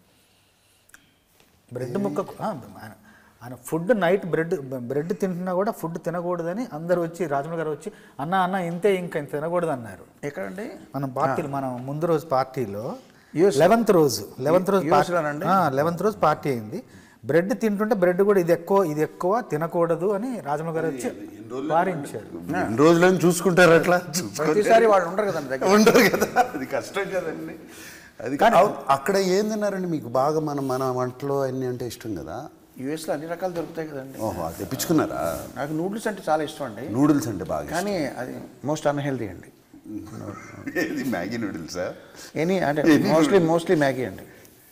బ్రెడ్ ముక్క ఆ, ఆయన- ఆయన ఫుడ్ నైట్ బ్రెడ్ బ్రెడ్ తింటున్నా కూడా ఫుడ్ తినకూడదని అందరూ వచ్చి రాజమౌళి గారు వచ్చి అన్న అన్న ఇంతే ఇంకా ఇంత తినకూడదు అన్నారు ఎక్కడండి మనం పార్టీలు మనం ముందు రోజు పార్టీలో US లెవెన్త్ రోజు లెవెన్త్ రోజు US లోనండి? లెవెన్త్ రోజు పార్టీ అయింది బ్రెడ్ తింటుంటే బ్రెడ్ కూడా ఇది ఎక్కువ ఇది ఎక్కువ తినకూడదు అని రాజమౌళి గారు వచ్చి వారించారు ఎన్ని రోజులని చూసుకుంటారు అట్లా చూసుకో- ప్రతిసారి వాళ్ళు ఉండరు కదండి దగ్గర ఉండరు కదా అది కష్టం కదండి అది అవును, అక్కడ ఏం తిన్నారండి మీకు బాగా మన మన వంటలో అన్ని అంటే ఇష్టం కదా యూఎస్లో అన్ని రకాలు దొరుకుతాయి కదండి ఓహో అది తెప్పించుకున్నారా నాకు నూడిల్స్ అంటే చాలా ఇష్టం అండి నూడిల్స్ అంటే బాగా ఇష్టం. కానీ అది మోస్ట్ అన్హెల్దీ అండి ఏది మ్యాగీ నూడిల్సా ఎనీ అంటే మోస్ట్లీ మోస్ట్లీ మ్యాగీ అండి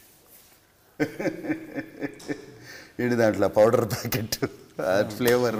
ఏంటి దాంట్లో powder packet flavour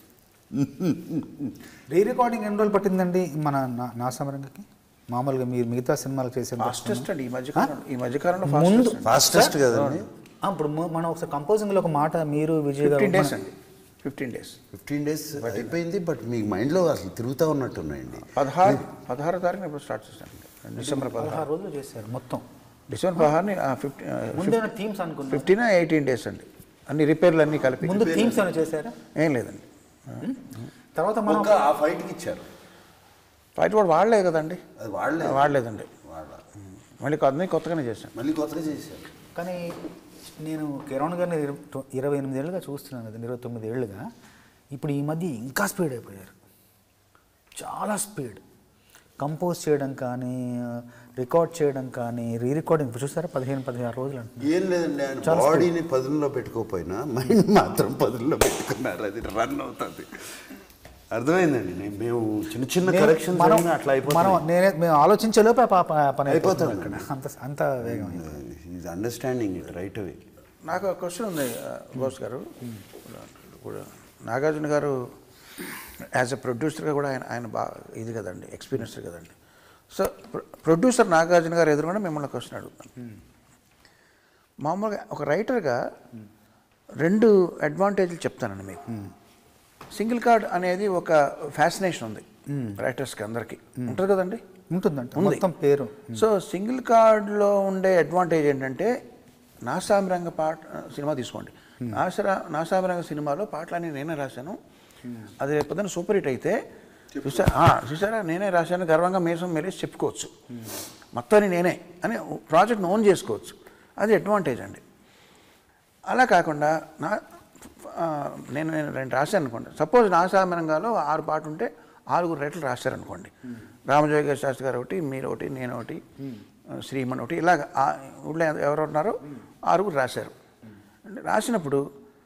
re recording ఎన్ని రోజులు పట్టిందండి మన నా- నా సమరంగకి మామూలుగా మీరు మిగతా సినిమాలు చేసే ఫాస్టెస్ట్ అండి ఈ మధ్యకాలం ఈ మధ్యకాలంలో ముందు ఫాస్టెస్ట్ ఫాస్టెస్ట్ కదండి ఇప్పుడు మ- మనం ఒకసారి కంపోజింగ్లో ఒక మాట మీరు విజయ్ గారు ఫిఫ్టీన్ డేస్ మన- అండి ఫిఫ్టీన్ డేస్ ఫిఫ్టీన్ డేస్ అయిపోయింది బట్ మీ మైండ్లో అసలు తిరుగుతూ ఉన్నట్టున్నాయండి పదహారు పదహారు తారీఖున ఇప్పుడు స్టార్ట్ చేశాను డిసెంబర్ పదహారు పదహారు రోజులు చేశారు మొత్తం డిసెంబర్ పదహారుని ఫిఫ్టీ ముందేమైనా థీమ్స్ అనుకున్నారు ఫిఫ్టీన్ ఎయిటీన్ డేస్ అండి అన్ని రిపేర్లు అన్నీ కలిపి ముందు థీమ్స్ ఏమైనా చేశారా ఏం లేదండి తర్వాత మనం ఒక ఆ ఫైట్కి ఇచ్చారు ఫైట్ కూడా వాడలేదు కదండి అది వాళ్ళే వాడలేదండి వాళ్ళ మళ్ళీ కొత్త కొత్తగానే చేశాను మళ్ళీ కొత్తగా చేశారు కానీ నేను కిరణ్ గారిని ఇర- తొ- ఇరవై ఎనిమిది ఏళ్ళుగా చూస్తున్నాను కదా ఇరవై తొమ్మిది ఏళ్ళుగా ఇప్పుడు ఈ మధ్య ఇంకా స్పీడ్ అయిపోయారు చాలా స్పీడ్ కంపోజ్ చేయడం కానీ రికార్డ్ చేయడం కానీ రీ రికార్డింగ్ చూసారా పదిహేను పదిహారు రోజులు అంటున్నారు ఏం లేదండి ఆయన బాడీని పదుల్లో పెట్టుకోకపోయినా మైండ్ మాత్రం పదుల్లో పెట్టుకున్నారు అది రన్ అవుతుంది అర్థమైందండి నేను మేము చిన్న చిన్న నేను- కరెక్షన్స్ మనం అట్లా మనం అయిపోతుంది నేనే మేము ఆలోచించేలోపే ఆ పాప పని అయిపోతుంది అయిపోతుంది. అక్కడ అంత అంత వేగం అయింది. Is understanding it right away నాకు ఒక క్వశ్చన్ ఉంది ఆ, బోస్ గారు కూడా నాగార్జున గారు యాజ్ ఎ ప్రొడ్యూసర్గా కూడా ఆయన ఆయన బాగా ఇది కదండి ఎక్స్పీరియన్స్ కదండి సో ప్రొడ్యూసర్ నాగార్జున గారు ఎదురుగా మిమ్మల్ని క్వశ్చన్ అడుగుతాను మామూలుగా ఒక రైటర్గా రెండు అడ్వాంటేజ్లు చెప్తానండి మీకు సింగిల్ కార్డ్ అనేది ఒక ఫ్యాసినేషన్ ఉంది రైటర్స్కి అందరికీ ఉంటుంది కదండి ఉంటుందంట ఉంది. మొత్తం పేరు సో సింగిల్ కార్డ్లో ఉండే అడ్వాంటేజ్ ఏంటంటే నాసామిరంగ పాట సినిమా తీసుకోండి నాసరా నాసామిరంగ సినిమాలో పాటలన్నీ నేనే రాశాను అది రేపు పొద్దున్న సూపర్ హిట్ అయితే చూసా ఆ, చూసారా నేనే రాశాను గర్వంగా మేసం మెలేసి చెప్పుకోవచ్చు మొత్తాన్ని నేనే అని ప్రాజెక్ట్ని ఓన్ చేసుకోవచ్చు అది అడ్వాంటేజ్ అండి అలా కాకుండా నా ఆ, నేను నేను రెండు రాశాను అనుకోండి సపోజ్ నాసామిరంగాలో ఆరు పాటలు ఉంటే ఆరుగురు రైటర్లు రాశారనుకోండి రామజోగ శాస్త్రి గారు ఒకటి మీరు ఒకటి నేను ఒకటి శ్రీమన్ ఒకటి ఇలాగ ఆ ఊళ్ళో ఎవరు ఉన్నారో ఆరుగురు రాశారు అంటే రాసినప్పుడు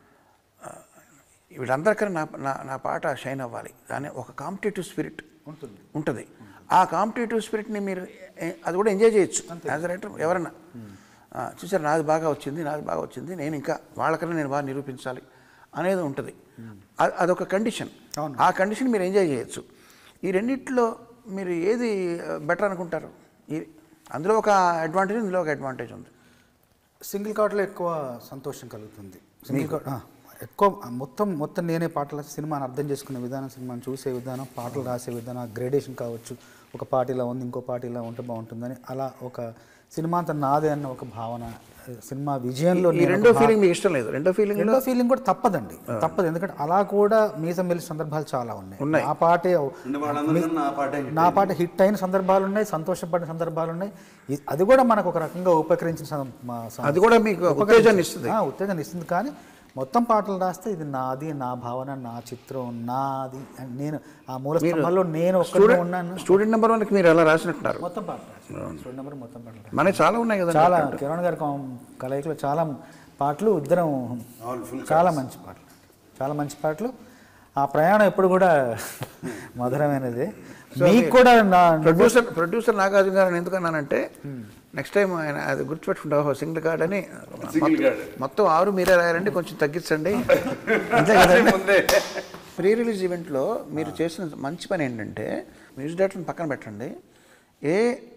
వీళ్ళందరికన్నా నా నా నా పాట షైన్ అవ్వాలి కానీ ఒక కాంపిటేటివ్ స్పిరిట్ ఉంటుంది ఉంటుంది ఆ కాంపిటేటివ్ స్పిరిట్ని మీరు ఏ- అది కూడా ఎంజాయ్ చేయొచ్చు యాజ్ రైటర్ ఎవరన్నా ఆ, చూసారు నాది బాగా వచ్చింది నాది బాగా వచ్చింది నేను ఇంకా వాళ్ళకన్నా నేను బాగా నిరూపించాలి అనేది ఉంటుంది అ- అదొక కండిషన్ అవును. ఆ కండిషన్ మీరు ఎంజాయ్ చేయొచ్చు ఈ రెండిట్లో మీరు ఏది బెటర్ అనుకుంటారు ఈ అందులో ఒక అడ్వాంటేజ్ ఇందులో ఒక అడ్వాంటేజ్ ఉంది సింగిల్ కార్డ్లో ఎక్కువ సంతోషం కలుగుతుంది సింగిల్ కార్డ్ ఆ, ఎక్కువ మొత్తం మొత్తం నేనే పాటల సినిమాని అర్థం చేసుకునే విధానం సినిమాని చూసే విధానం పాటలు రాసే విధానం గ్రేడేషన్ కావచ్చు ఒక పాట ఇలా ఉంది ఇంకో పాట ఇలా ఉంటే బాగుంటుందని అలా ఒక సినిమా అంతా నాదే అన్న ఒక భావన సినిమా విజయంలో ఈ నేను ఒక రెండో భా- ఫీలింగ్ మీకు ఇష్టం లేదు రెండో ఫీలింగ్ రెండో ఫీలింగ్ కూడా తప్పదండి తప్పదు ఎందుకంటే అలా కూడా మీసం వెళ్ళిన సందర్భాలు చాలా ఉన్నాయి ఉన్నాయి. ఆ పాటే వాళ్ళందరికన్నా నా పాటే hit నా పాట హిట్ అయిన సందర్భాలు ఉన్నాయి సంతోషపడిన సందర్భాలు ఉన్నాయి ఇ- అది కూడా మనకు ఒక రకంగా ఉపకరించిన సం- మా సం- అది కూడా మీకు ఉత్తేజాన్ని ఇస్తుంది ఆ, ఉత్తేజాన్ని ఇస్తుంది కానీ మొత్తం పాటలు రాస్తే ఇది నాది నా భావన నా చిత్రం నాది అని నేను ఆ మూల స్తంభంలో నేను ఒక్కడే ఉన్నాను స్టూడెంట్ నెంబర్ వన్కి మీరు ఎలా రాసినట్టున్నారు మొత్తం పాటలు రాశాను. స్టూడెంట్ నెంబర్ మొత్తం పాటలు రాశాను. మనకి చాలా ఉన్నాయి కదా చాలా కిరణ్ గారి కాం- కలయికలో చాలా పాటలు ఇద్దరం చాలా మంచి పాటలు చాలా మంచి పాటలు ఆ ప్రయాణం ఎప్పుడు కూడా మధురమైనది మీకు కూడా నా ప్రొడ్యూసర్ ప్రొడ్యూసర్ నాగార్జున గారు ఎందుకన్నానంటే నెక్స్ట్ టైం ఆయన అది గుర్తుపెట్టుకుంటా సింగిల్ కార్డ్ అని మొత్తం- మొత్తం ఆరు మీరే రాయారండి కొంచెం తగ్గించండి అంతే కదండి ప్రీ రిలీజ్ ఈవెంట్లో మీరు చేసిన మంచి పని ఏంటంటే మ్యూజిక్ డైరెక్టర్ని పక్కన పెట్టండి ఏ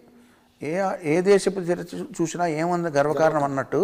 ఏ ఏ దేశపు చరిత్ర చూ- చూసినా ఏముంది గర్వకారణం అన్నట్టు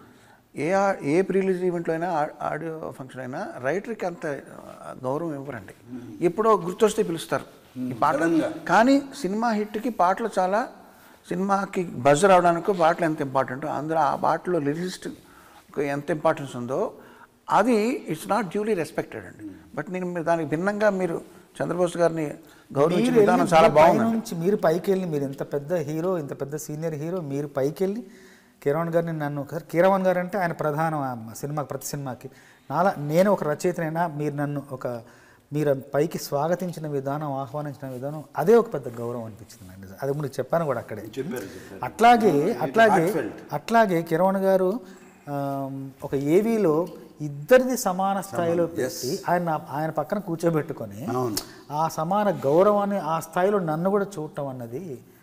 ఏ ఆ- ఏ ప్రీ రిలీజ్ ఈవెంట్లో అయినా ఆ- ఆడియో ఫంక్షన్ అయినా రైటర్కి అంత ఆ, గౌరవం ఇవ్వరండి ఎప్పుడో గుర్తొస్తే పిలుస్తారు ఈ పాట కానీ సినిమా హిట్కి పాటలు చాలా సినిమాకి బజ్ రావడానికి పాటలు ఎంత ఇంపార్టెంట్ అందులో ఆ పాటలో లిరిసిస్ట్ ఎంత ఇంపార్టెన్స్ ఉందో అది ఇట్స్ నాట్ డ్యూలీ రెస్పెక్టెడ్ అండి బట్ నేను మీరు దానికి భిన్నంగా మీరు చంద్రబోస్ గారిని గౌరవించే మీరు విధానం వెళ్ళి చాలా మీరు బాగుంది పైనుంచి మీరు పైకి వెళ్ళి మీరు ఇంత పెద్ద హీరో ఇంత పెద్ద సీనియర్ హీరో మీరు పైకి వెళ్ళి కిరణ్ గారిని నన్ను ఒకసారి కీరవన్ గారు అంటే ఆయన ప్రధాన ఆ సినిమాకి ప్రతి సినిమాకి నాలా నేను ఒక రచయితనైనా మీరు నన్ను ఒక మీరు పైకి స్వాగతించిన విధానం ఆహ్వానించిన విధానం అదే ఒక పెద్ద గౌరవం అనిపించింది నాకు నిజం. అది మీకు చెప్పాను కూడా అక్కడే అట్లాగే అట్లాగే అట్లాగే కిరణ్ గారు ఆమ్, ఒక ఏవీలో ఇద్దరిది సమాన స్థాయిలో పెట్టి ఆయన ఆయన పక్కన కూర్చోబెట్టుకొని అవును. ఆ సమాన గౌరవాన్ని ఆ స్థాయిలో నన్ను కూడా చూడటం అన్నది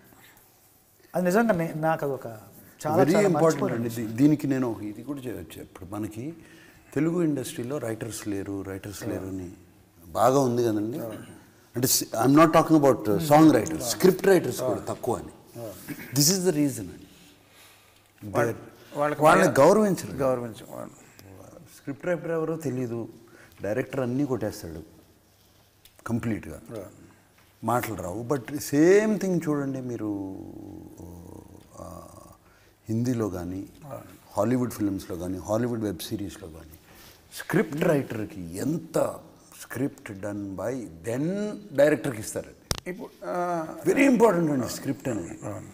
అది నిజంగా నే- నాకు అది ఒక చాలా వెరీ చాలా ఇంపార్టెంట్ మర్చిపోలేను. అండి దీ- దీనికి నేను ఒక ఇది కూడా చేయొచ్చు ఇప్పుడు మనకి తెలుగు ఇండస్ట్రీలో రైటర్స్ లేరు రైటర్స్ లేరు అని బాగా ఉంది కదండి అంటే I'm not talking about song writers script writers కూడా తక్కువ అని దిస్ ఇస్ ద రీజన్ అండి వాళ్ళకి వాళ్ళని గౌరవించరు గౌరవించు స్క్రిప్ట్ రైటర్ ఎవరో తెలియదు డైరెక్టర్ అన్నీ కొట్టేస్తాడు కంప్లీట్గా మాటలు రావు బట్ సేమ్ థింగ్ చూడండి మీరు ఆ, హిందీలో కానీ హాలీవుడ్ ఫిల్మ్స్లో కానీ హాలీవుడ్ వెబ్ సిరీస్లో కానీ స్క్రిప్ట్ రైటర్కి ఎంత స్క్రిప్ట్ డన్ బై దెన్ డైరెక్టర్కి ఇస్తారు ఇప్పుడు ఆ, వెరీ ఇంపార్టెంట్ అండి స్క్రిప్ట్ అనేది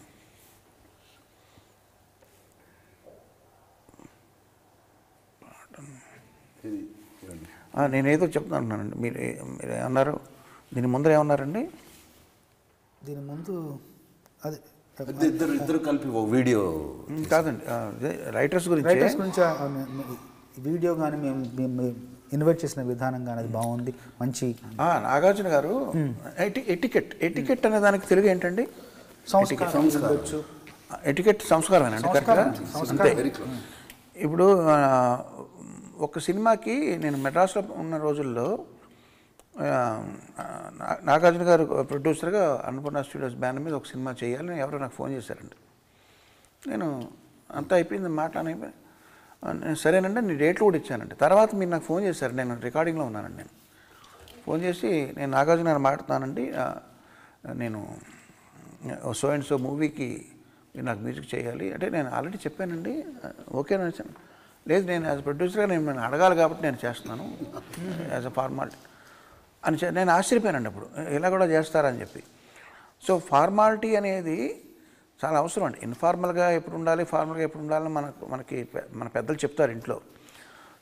ఇది ఇవ్వండి. ఆ, నేనేదో చెప్తున్నానండి మీరు మీరు ఏమన్నారు దీని ముందర ఏమన్నారండి దీని ముందు అది ఇద్దరు- ఇద్దరు ఇద్దరు కలిపి ఒక వీడియో కాదండి ఆ, ఇదే రైటర్స్ గురించి రైటర్స్ గురించి ఆ, మే- మే- ఈ వీడియో కానీ మేము మేము ఇన్వైట్ చేసిన విధానం కానీ అది బాగుంది మంచి ఆ, నాగార్జున గారు ఎటి ఎటికెట్ ఎటికెట్ అనే దానికి తెలుగు ఏంటండి సంస్కారం ఉండొచ్చు ఎటికెట్ సంస్కారమేనండి సంస్కారం, కరెక్ట్గా? అంతే ఇప్పుడు ఆ, ఒక సినిమాకి నేను మెడ్రాస్లో ఉన్న రోజుల్లో ఆ, నా- నాగార్జున గారు ప్రొడ్యూసర్గా అన్నపూర్ణ స్టూడియోస్ బ్యానర్ మీద ఒక సినిమా చేయాలని ఎవరో నాకు ఫోన్ చేశారండి నేను అంతా అయిపోయింది మాట్లాడి నేను సరేనండి నేను డేట్లు కూడా ఇచ్చానండి తర్వాత మీరు నాకు ఫోన్ చేశారు నేను రికార్డింగ్లో ఉన్నానండి నేను ఫోన్ చేసి నేను నాగార్జున గారు మాట్లాడుతున్నానండి ఆ, నేను సో అండ్ సో మూవీకి మీరు నాకు మ్యూజిక్ చేయాలి అంటే నేను ఆల్రెడీ చెప్పానండి ఓకేనా వచ్చాను లేదు నేను యాజ్ ప్రొడ్యూసర్గా నేను నేను అడగాలి కాబట్టి నేను చేస్తున్నాను యాజ్ అ ఫార్మాలిటీ అని చె- నేను ఆశ్చర్యపోయానండి అప్పుడు ఇలా కూడా చేస్తారని చెప్పి సో ఫార్మాలిటీ అనేది చాలా అవసరం అండి ఇన్ఫార్మల్గా ఎప్పుడు ఉండాలి ఫార్మల్గా ఎప్పుడు ఉండాలని మనకు మనకి పె- మన పెద్దలు చెప్తారు ఇంట్లో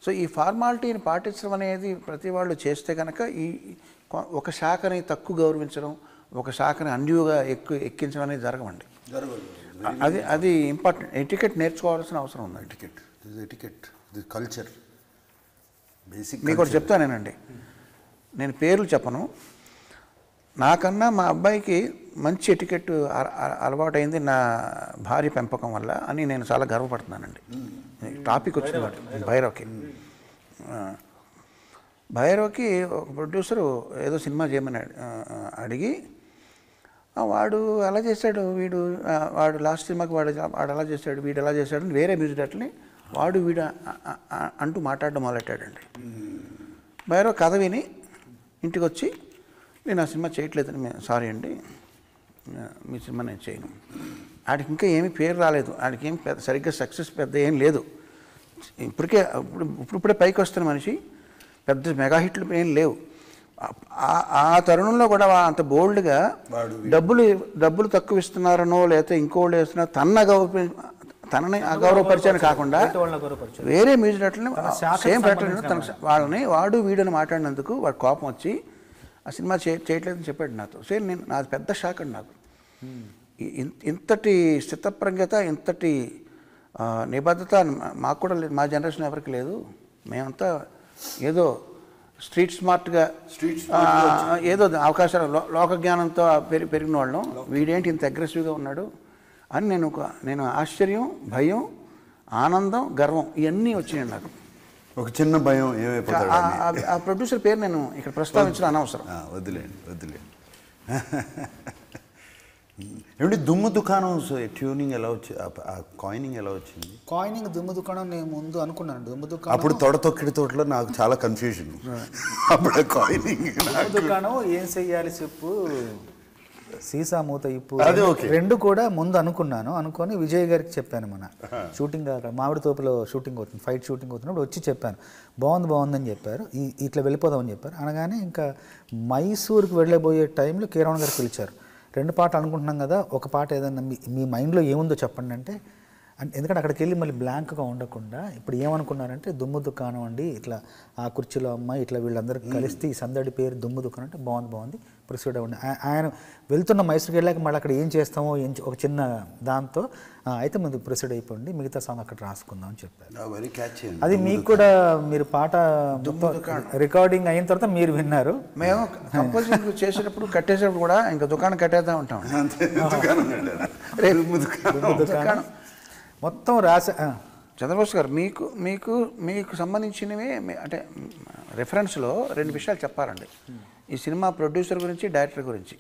సో ఈ ఫార్మాలిటీని పాటించడం అనేది ప్రతి వాళ్ళు చేస్తే కనుక ఈ కొ- ఒక శాఖని తక్కువ గౌరవించడం ఒక శాఖని అన్యూగా ఎక్కువ ఎక్కించడం అనేది జరగవండి అది అది ఇంపార్టెంట్ ఎటికెట్ నేర్చుకోవాల్సిన అవసరం ఉందండి etiquette this etiquette this culture basic మీకు ఒకటి చెప్తానేనండి నేను పేర్లు చెప్పను నాకన్నా మా అబ్బాయికి మంచి ఎటికెట్ అలవాటైంది నా భార్య పెంపకం వల్ల అని నేను చాలా గర్వపడుతున్నానండి టాపిక్ వచ్చింది కాబట్టి భైరవ్కి ఆ, భైరవ్కి ఒక ప్రొడ్యూసరు ఏదో సినిమా చేయమని అడి- ఆ, ఆ, అడిగి "ఆ, వాడు అలా చేశాడు వీడు ఆ, వాడు లాస్ట్ సినిమాకి వాడు వాడు అలా చేశాడు వీడు ఎలా చేశాడు అని వేరే మ్యూజిక్ డైరెక్టర్ని వాడు వీడు ఆ- ఆ- ఆ- అంటూ మాట్లాడడం మొదలెట్టాడండి భైరవ్ కథ విని ఇంటికి వచ్చి నేను ఆ సినిమా చేయట్లేదని మే- సారీ అండి ఆ, మీ సినిమా నేను చేయను ఆడికి ఇంకా ఏమీ పేరు రాలేదు ఆడికి ఏం పెద్ద సరిగ్గా సక్సెస్ పెద్ద ఏం లేదు ఇప్పటికే ఇప్పుడు ఇప్పుడిప్పుడే పైకి వస్తున్న మనిషి పెద్ద మెగా హిట్లు ఏం లేవు ఆ- ఆ తరుణంలో కూడా వా- అంత బోల్డ్గా డబ్బులు డబ్బులు తక్కువ ఇస్తున్నారనో లేకపోతే ఇంకోళ్ళు వేస్తున్నా తన గౌరవ తనని అగౌరవపరిచాను కాకుండా బయట వాళ్ళని గౌరవపరిచారు. వేరే మ్యూజిక్ డైరెక్టర్ని తన శాఖకు సేమ్ డైరెక్టర్ సంబంధించిన తన వాళ్ళని వాడు వీడని మాట్లాడినందుకు వాడు కోపం వచ్చి ఆ సినిమా చే చేయట్లేదని చెప్పాడు నాతో సేమ్ నేను నాది పెద్ద షాక్ అండి నాకు ఈ- ఇన్- ఇంతటి స్థితప్రజ్ఞత ఇంతటి ఆ, నిబద్ధత మా- మాకు కూడా లేదు మా జనరేషన్ ఎవరికి లేదు మేమంతా ఏదో స్ట్రీట్ స్మార్ట్గా Street ఆ, ఏదో అవకాశాలు లో- లోక జ్ఞానంతో పెరిగి పెరిగిన వాళ్ళం వీడేంటి ఇంత అగ్రెసివ్గా ఉన్నాడు అని నేను ఒక నేను ఆశ్చర్యం భయం ఆనందం గర్వం ఇవన్నీ వచ్చినాయి నాకు ఒక చిన్న భయం ఏమైపోతాడు ఆ- ఆ- ఆ ప్రొడ్యూసర్ పేరు నేను ఇక్కడ ప్రస్తావించడం అనవసరం ఆ, వదిలేండి వదిలేండి ఏమంటే దుమ్ము దుకాణం ట్యూనింగ్ ఎలా వచ్చి ఆ- ఆ కాయినింగ్ ఎలా వచ్చింది కాయినింగ్ దుమ్ము దుకాణం నేను ముందు అనుకున్నాను దుమ్ము దుకాణం అప్పుడు తొడ తొక్కిడి తోటలో నాకు చాలా కన్ఫ్యూజన్ అప్పుడు కాయినింగ్ దుమ్ము దుకాణం ఏం చెయ్యాలి చెప్పు సీసా మూత ఇప్పు అది ఓకే. రెండు కూడా ముందు అనుకున్నాను అనుకొని విజయ్ గారికి చెప్పాను మన షూటింగ్ అక్కడ మామిడి తోపులో షూటింగ్ అవుతుంది ఫైట్ షూటింగ్ అవుతున్నప్పుడు వచ్చి చెప్పాను బాగుంది బాగుందని చెప్పారు ఈ ఇట్లా వెళ్ళిపోదామని చెప్పారు అనగానే ఇంకా మైసూర్కి వెళ్ళబోయే టైంలో కీరవణ్ గారు పిలిచారు రెండు పాటలు అనుకుంటున్నాం కదా ఒక పాట ఏదైనా మీ మీ మైండ్లో ఏముందో చెప్పండి అంటే అంటే ఎందుకంటే అక్కడికి వెళ్ళి మళ్ళీ బ్లాంక్గా ఉండకుండా ఇప్పుడు ఏమనుకున్నారంటే దుమ్ము దుకాణం అండి ఇట్లా ఆ కుర్చీలో అమ్మాయి ఇట్లా వీళ్ళందరూ కలిస్తే ఈ సందడి పేరు దుమ్ము దుకాణం అంటే బాగుంది బాగుంది ప్రొసీడ్ అవ్వండి ఆ- ఆయన వెళ్తున్న మైసూర్కి వెళ్ళాక మళ్ళీ అక్కడ ఏం చేస్తామో ఏం చే- ఒక చిన్న దాంతో "ఆ, అయితే ముందు ప్రొసీడ్ అయిపోండి మిగతా సాంగ్ అక్కడ రాసుకుందాం అని చెప్పారు వెరీ క్యాచ్ అది మీకు కూడా మీరు పాట రికార్డింగ్ అయిన తర్వాత మీరు విన్నారు మేము కంపోజింగ్ చేసేటప్పుడు కట్టేసేటప్పుడు కూడా ఇంకా దుకాణం కట్టేద్దాం ఉంటాం అంతే దుకాణం వెళ్ళారు. దుమ్ము దుకాణం దుకాణం మొత్తం రాస ఆ, చంద్రబోస్ గారు మీకు మీకు మీకు సంబంధించినవి మీ- అంటే రెఫరెన్స్లో రెండు విషయాలు చెప్పాలండి ఈ సినిమా ప్రొడ్యూసర్ గురించి డైరెక్టర్ గురించి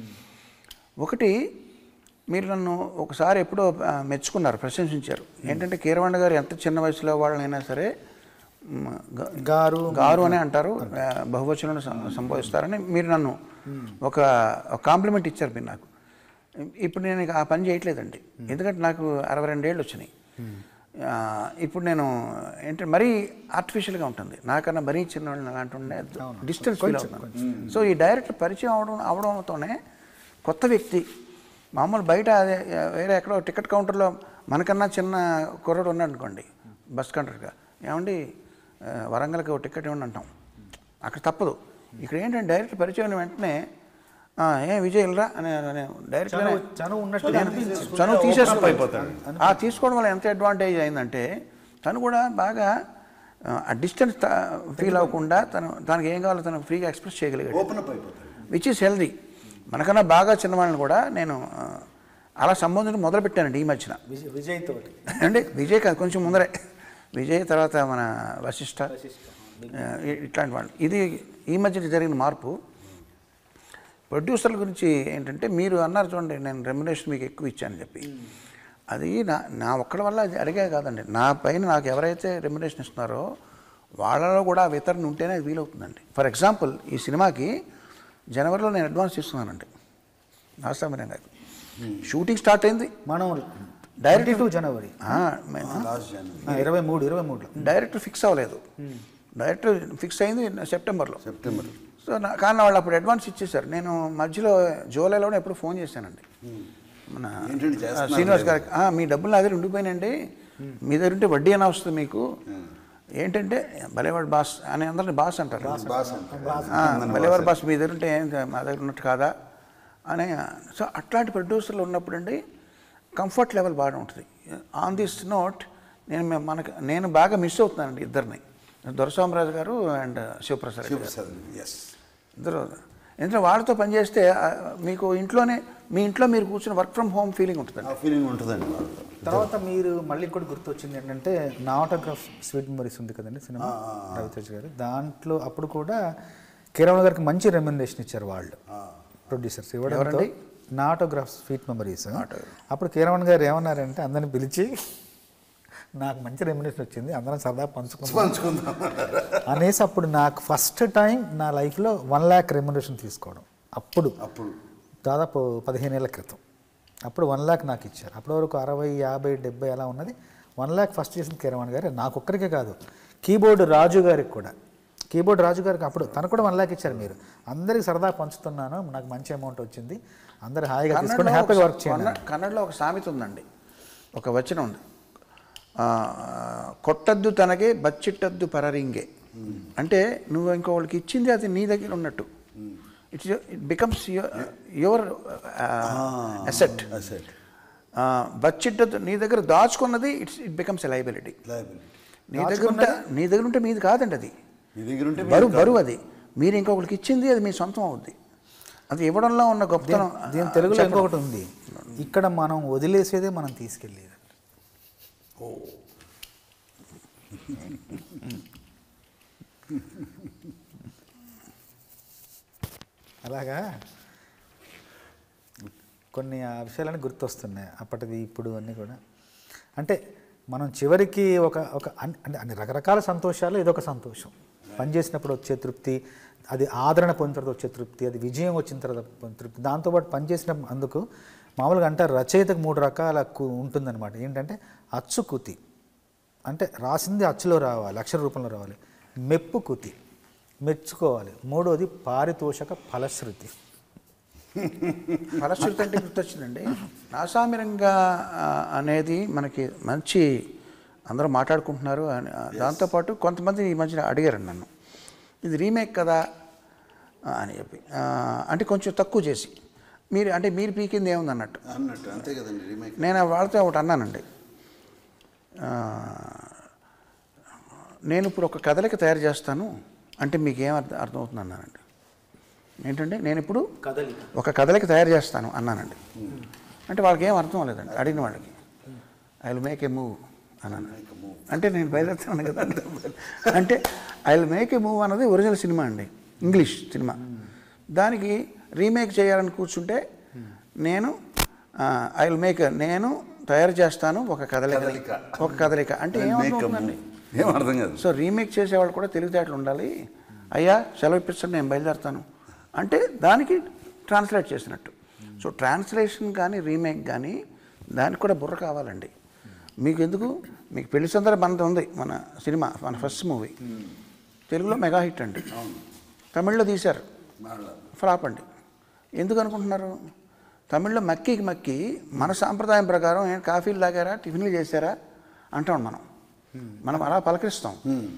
ఒకటి మీరు నన్ను ఒకసారి ఎప్పుడో ఆ, మెచ్చుకున్నారు ప్రశంసించారు ఏంటంటే కీరవాణి గారు ఎంత చిన్న వయసులో వాళ్ళనైనా సరే మ్, గ- గారు గారు అనే అంటారు ఆ, బహువచనంలో సం- సంబోధిస్తారని మీరు నన్ను ఒక కాంప్లిమెంట్ ఇచ్చారు మీరు నాకు ఇప్పుడు నేను ఇక ఆ పని చేయట్లేదండి ఎందుకంటే నాకు అరవై రెండేళ్ళు వచ్చినాయి ఆ, ఇప్పుడు నేను ఏంటంటే మరీ ఆర్టిఫిషియల్గా ఉంటుంది నాకన్నా మరీ చిన్న వాళ్ళని అలాంటి ఉండే డిస్టెన్స్ ఫీల్ అవుతున్నాను సో ఈ డైరెక్టర్ పరిచయం అవడం అవడంతోనే కొత్త వ్యక్తి మామూలు బయట అదే వేరే ఎక్కడో టికెట్ కౌంటర్లో మనకన్నా చిన్న కుర్రాడు ఉన్నాడు అనుకోండి బస్ కండక్టర్గా ఏమండి ఆ, వరంగల్కి ఒక టికెట్ ఇవ్వండి అంటాం అక్కడ తప్పదు ఇక్కడ ఏంటంటే డైరెక్ట్ పరిచయం అయిన వెంటనే "ఆ, ఏ విజయ్ వెళ్ళరా అని అని డైరెక్ట్ చనువు- చనువు ఉన్నట్టు చనువు తీసేసుకుపోతాడు ఆ తీసుకోవడం వల్ల ఎంత అడ్వాంటేజ్ అయిందంటే తను కూడా బాగా ఆ, ఆ డిస్టెన్స్ ఫీల్ అవ్వకుండా తను తనకి ఏం కావాలో తను ఫ్రీగా ఎక్స్ప్రెస్ చేయగలిగాడు ఓపెన్ అప్ అయిపోతాడు విచ్ ఈస్ హెల్దీ మనకన్నా బాగా చిన్నవాళ్ళని కూడా నేను ఆ, అలా సంబంధించడం మొదలుపెట్టానండి ఈ మధ్యన విజయ్ విజయ్ తోటి అంటే విజయ్ కాదు కొంచెం ముందరే విజయ్ తర్వాత మన వశిష్ఠ ఆ, ఇ- ఇట్లాంటి వాళ్ళు ఇది ఈ మధ్య జరిగిన మార్పు ప్రొడ్యూసర్ల గురించి ఏంటంటే మీరు అన్నారు చూడండి నేను రెమ్యునేషన్ మీకు ఎక్కువ ఇచ్చానని చెప్పి అది నా నా ఒక్కడి వల్ల అది అడిగే కాదండి నా పైన నాకు ఎవరైతే రెమ్యునేషన్ ఇస్తున్నారో వాళ్ళలో కూడా ఆ వితరణ ఉంటేనే అది వీలవుతుందండి ఫర్ ఎగ్జాంపుల్ ఈ సినిమాకి జనవరిలో నేను అడ్వాన్స్ ఇస్తున్నానండి నాస్తామనే గారు షూటింగ్ స్టార్ట్ అయింది మనం డైరెక్ట్ డైరెక్ట్ టూ జనవరి ఆ, మేము లాస్ట్ జనవరి ఆ, ఇరవై మూడు ఇరవై మూడులో డైరెక్టర్ ఫిక్స్ అవ్వలేదు డైరెక్టర్ ఫిక్స్ అయింది సెప్టెంబర్లో సెప్టెంబర్ సో నా కానీ వాళ్ళు అప్పుడు అడ్వాన్స్ ఇచ్చేసారు నేను మధ్యలో జూలైలోనే ఎప్పుడు ఫోన్ చేశానండి మన ఏంటండి ఆ, చేస్తున్నారు శ్రీనివాస్ గారికి "ఆ, మీ డబ్బులు నా దగ్గర ఉండిపోయినండి మీ దగ్గర ఉంటే వడ్డీ అయినా వస్తుంది మీకు ఏంటంటే భలేవాడు బాస్ అని అందరిని బాస్ అంటారు బాస్ ఆ, భలేవాడు బాస్ మీ దగ్గర ఉంటే ఏం మా దగ్గర ఉన్నట్టు కాదా అని సో అట్లాంటి ప్రొడ్యూసర్లు ఉన్నప్పుడు అండి కంఫర్ట్ లెవెల్ బాగా ఉంటుంది ఆన్ దిస్ నోట్ నేను మే- మనకు నేను బాగా మిస్ అవుతున్నానండి ఇద్దరిని దొరస్వామరాజు గారు అండ్ శివప్రసాద్ గారు ఎస్ ఇద్దరు ఎందుకంటే వాళ్ళతో పనిచేస్తే ఆ, మీకు ఇంట్లోనే మీ ఇంట్లో మీరు కూర్చుని వర్క్ ఫ్రమ్ హోమ్ ఫీలింగ్ ఉంటుందండి ఆ ఫీలింగ్ ఉంటుందండి వాళ్ళతో తర్వాత మీరు మళ్ళీ ఇంకోటి గుర్తొచ్చింది ఏంటంటే నా ఆటోగ్రాఫ్ స్వీట్ మెమరీస్ ఉంది కదండి సినిమా రవితేజ్ గారు దాంట్లో అప్పుడు కూడా కిరణ్ గారికి మంచి రెమ్యునరేషన్ ఇచ్చారు వాళ్ళు ప్రొడ్యూసర్స్ ఇవ్వడంతో నా ఆటోగ్రాఫ్ స్వీట్ మెమరీస్ అప్పుడు కిరణ్ గారు ఏమన్నారంటే అందరిని పిలిచి నాకు మంచి రెమ్యునరేషన్ వచ్చింది అందరం సరదా పంచుకుందాం పంచుకుందాం అనేసి అప్పుడు నాకు ఫస్ట్ టైం నా లైఫ్లో వన్ ల్యాక్ రెమ్యునరేషన్ తీసుకోవడం అప్పుడు అప్పుడు దాదాపు పదిహేను ఏళ్ళ క్రితం అప్పుడు వన్ ల్యాక్ నాకు ఇచ్చారు అప్పటి వరకు అరవై యాభై డెబ్బై అలా ఉన్నది వన్ ల్యాక్ ఫస్ట్ చేసిన కిరవాణి గారు నాకు ఒక్కరికే కాదు కీబోర్డ్ రాజు గారికి కూడా కీబోర్డ్ రాజు గారికి అప్పుడు తను కూడా వన్ ల్యాక్ ఇచ్చారు మీరు అందరికి సరదా పంచుతున్నాను నాకు మంచి అమౌంట్ వచ్చింది అందరు హాయిగా తీసుకొని కన్నడలో హ్యాపీగా ఒక- వర్క్ చేయండి కన్న- కన్నడలో ఒక సామెత ఉందండి ఒక వచనం ఉంది ఆ, కొట్టద్దు తనగే బచ్చిట్టద్దు పరరింగే అంటే నువ్వు ఇంకొకరికి ఇచ్చింది అది నీ దగ్గర ఉన్నట్టు it's it becomes your asset asset బచ్చిట్టద్దు నీ దగ్గర దాచుకున్నది it's it becomes a liability liability నీ దగ్గర ఉంటే నీ దగ్గర ఉంటే మీది కాదండి అది మీ దగ్గర ఉంటే బరువు బరువు అది మీరు ఇంకొకరికి ఇచ్చింది అది మీ సొంతం అవుద్ది అది ఇవ్వడంలో ఉన్న గొప్పతనం దీని తెలుగులో ఇంకొకటి ఉంది ఇక్కడ మనం వదిలేసేదే మనం తీసుకెళ్ళేది అలాగా కొన్ని ఆ విషయాలన్నీ గుర్తొస్తున్నాయి అప్పటిది ఇప్పుడు అన్నీ కూడా అంటే మనం చివరికి ఒక ఒక అన్ని అంటే అన్ని రకరకాల సంతోషాలు ఇదొక సంతోషం పనిచేసినప్పుడు వచ్చే తృప్తి అది ఆదరణ పొందిన తర్వాత వచ్చే తృప్తి అది విజయం వచ్చిన తర్వాత పొందే తృప్తి దాంతోపాటు పనిచేసిన అందుకు మామూలుగా అంటారు రచయితకు మూడు రకాల కు- ఉంటుందన్నమాట ఏంటంటే అచ్చు కుతి అంటే రాసింది అచ్చులో రావాలి అక్షర రూపంలో రావాలి మెప్పు కుతి మెచ్చుకోవాలి మూడోది పారితోషక ఫలశ్రుతి ఫలశ్రుతి అంటే గుర్తొచ్చిందండి నాసామిరంగా ఆ, అనేది మనకి మంచి అందరూ మాట్లాడుకుంటున్నారు అని ఆ, దాంతోపాటు కొంతమంది ఈ మధ్యన అడిగారు నన్ను ఇది రీమేక్ కదా ఆ, అని చెప్పి ఆ, అంటే కొంచెం తక్కువ చేసి మీరు అంటే మీరు పీకింది ఏముంది అన్నట్టు అన్నట్టు అంతే కదండి రీమేక్ నేను వాళ్ళతో ఒకటి అన్నానండి ఆ, నేను ఇప్పుడు ఒక కదలిక తయారు చేస్తాను అంటే మీకు ఏం అర్థం అర్థమవుతుంది అన్నానండి ఏంటంటే నేను ఇప్పుడు కదలిక ఒక కదలిక తయారు చేస్తాను అన్నానండి అంటే వాళ్ళకి ఏం అర్థం అవ్వలేదండి అడిగిన వాళ్ళకి I will make a move అన్నాను అంటే నేను బయలుదేరుతాను కదా అంటే I will make a move అన్నది ఒరిజినల్ సినిమా అండి ఇంగ్లీష్ సినిమా దానికి రీమేక్ చేయాలని కూర్చుంటే నేను ఐ విల్ మేక్ నేను తయారు చేస్తాను ఒక కదలిక కదలిక. ఒక కదలిక అంటే ఏమవుతుందండి ఏం అర్థం కాదు సో రీమేక్ చేసేవాళ్ళు కూడా తెలివితేటలు ఉండాలి అయ్యా సెలవు ఇప్పించండి నేను బయలుదేరుతాను అంటే దానికి ట్రాన్స్లేట్ చేసినట్టు సో ట్రాన్స్లేషన్ కానీ రీమేక్ కానీ దానికి కూడా బుర్ర కావాలండి మీకు ఎందుకు మీకు పెళ్లి సందర బంధం ఉంది మన సినిమా మన ఫస్ట్ మూవీ తెలుగులో మెగా హిట్ అండి తమిళ్లో తీశారు ఫ్లాప్ అండి ఎందుకు అనుకుంటున్నారు తమిళ్లో మక్కికి మక్కి మన సాంప్రదాయం ప్రకారం ఏం కాఫీలు తాగారా టిఫిన్లు చేశారా అంటాం మనం మనం అలా పలకరిస్తాం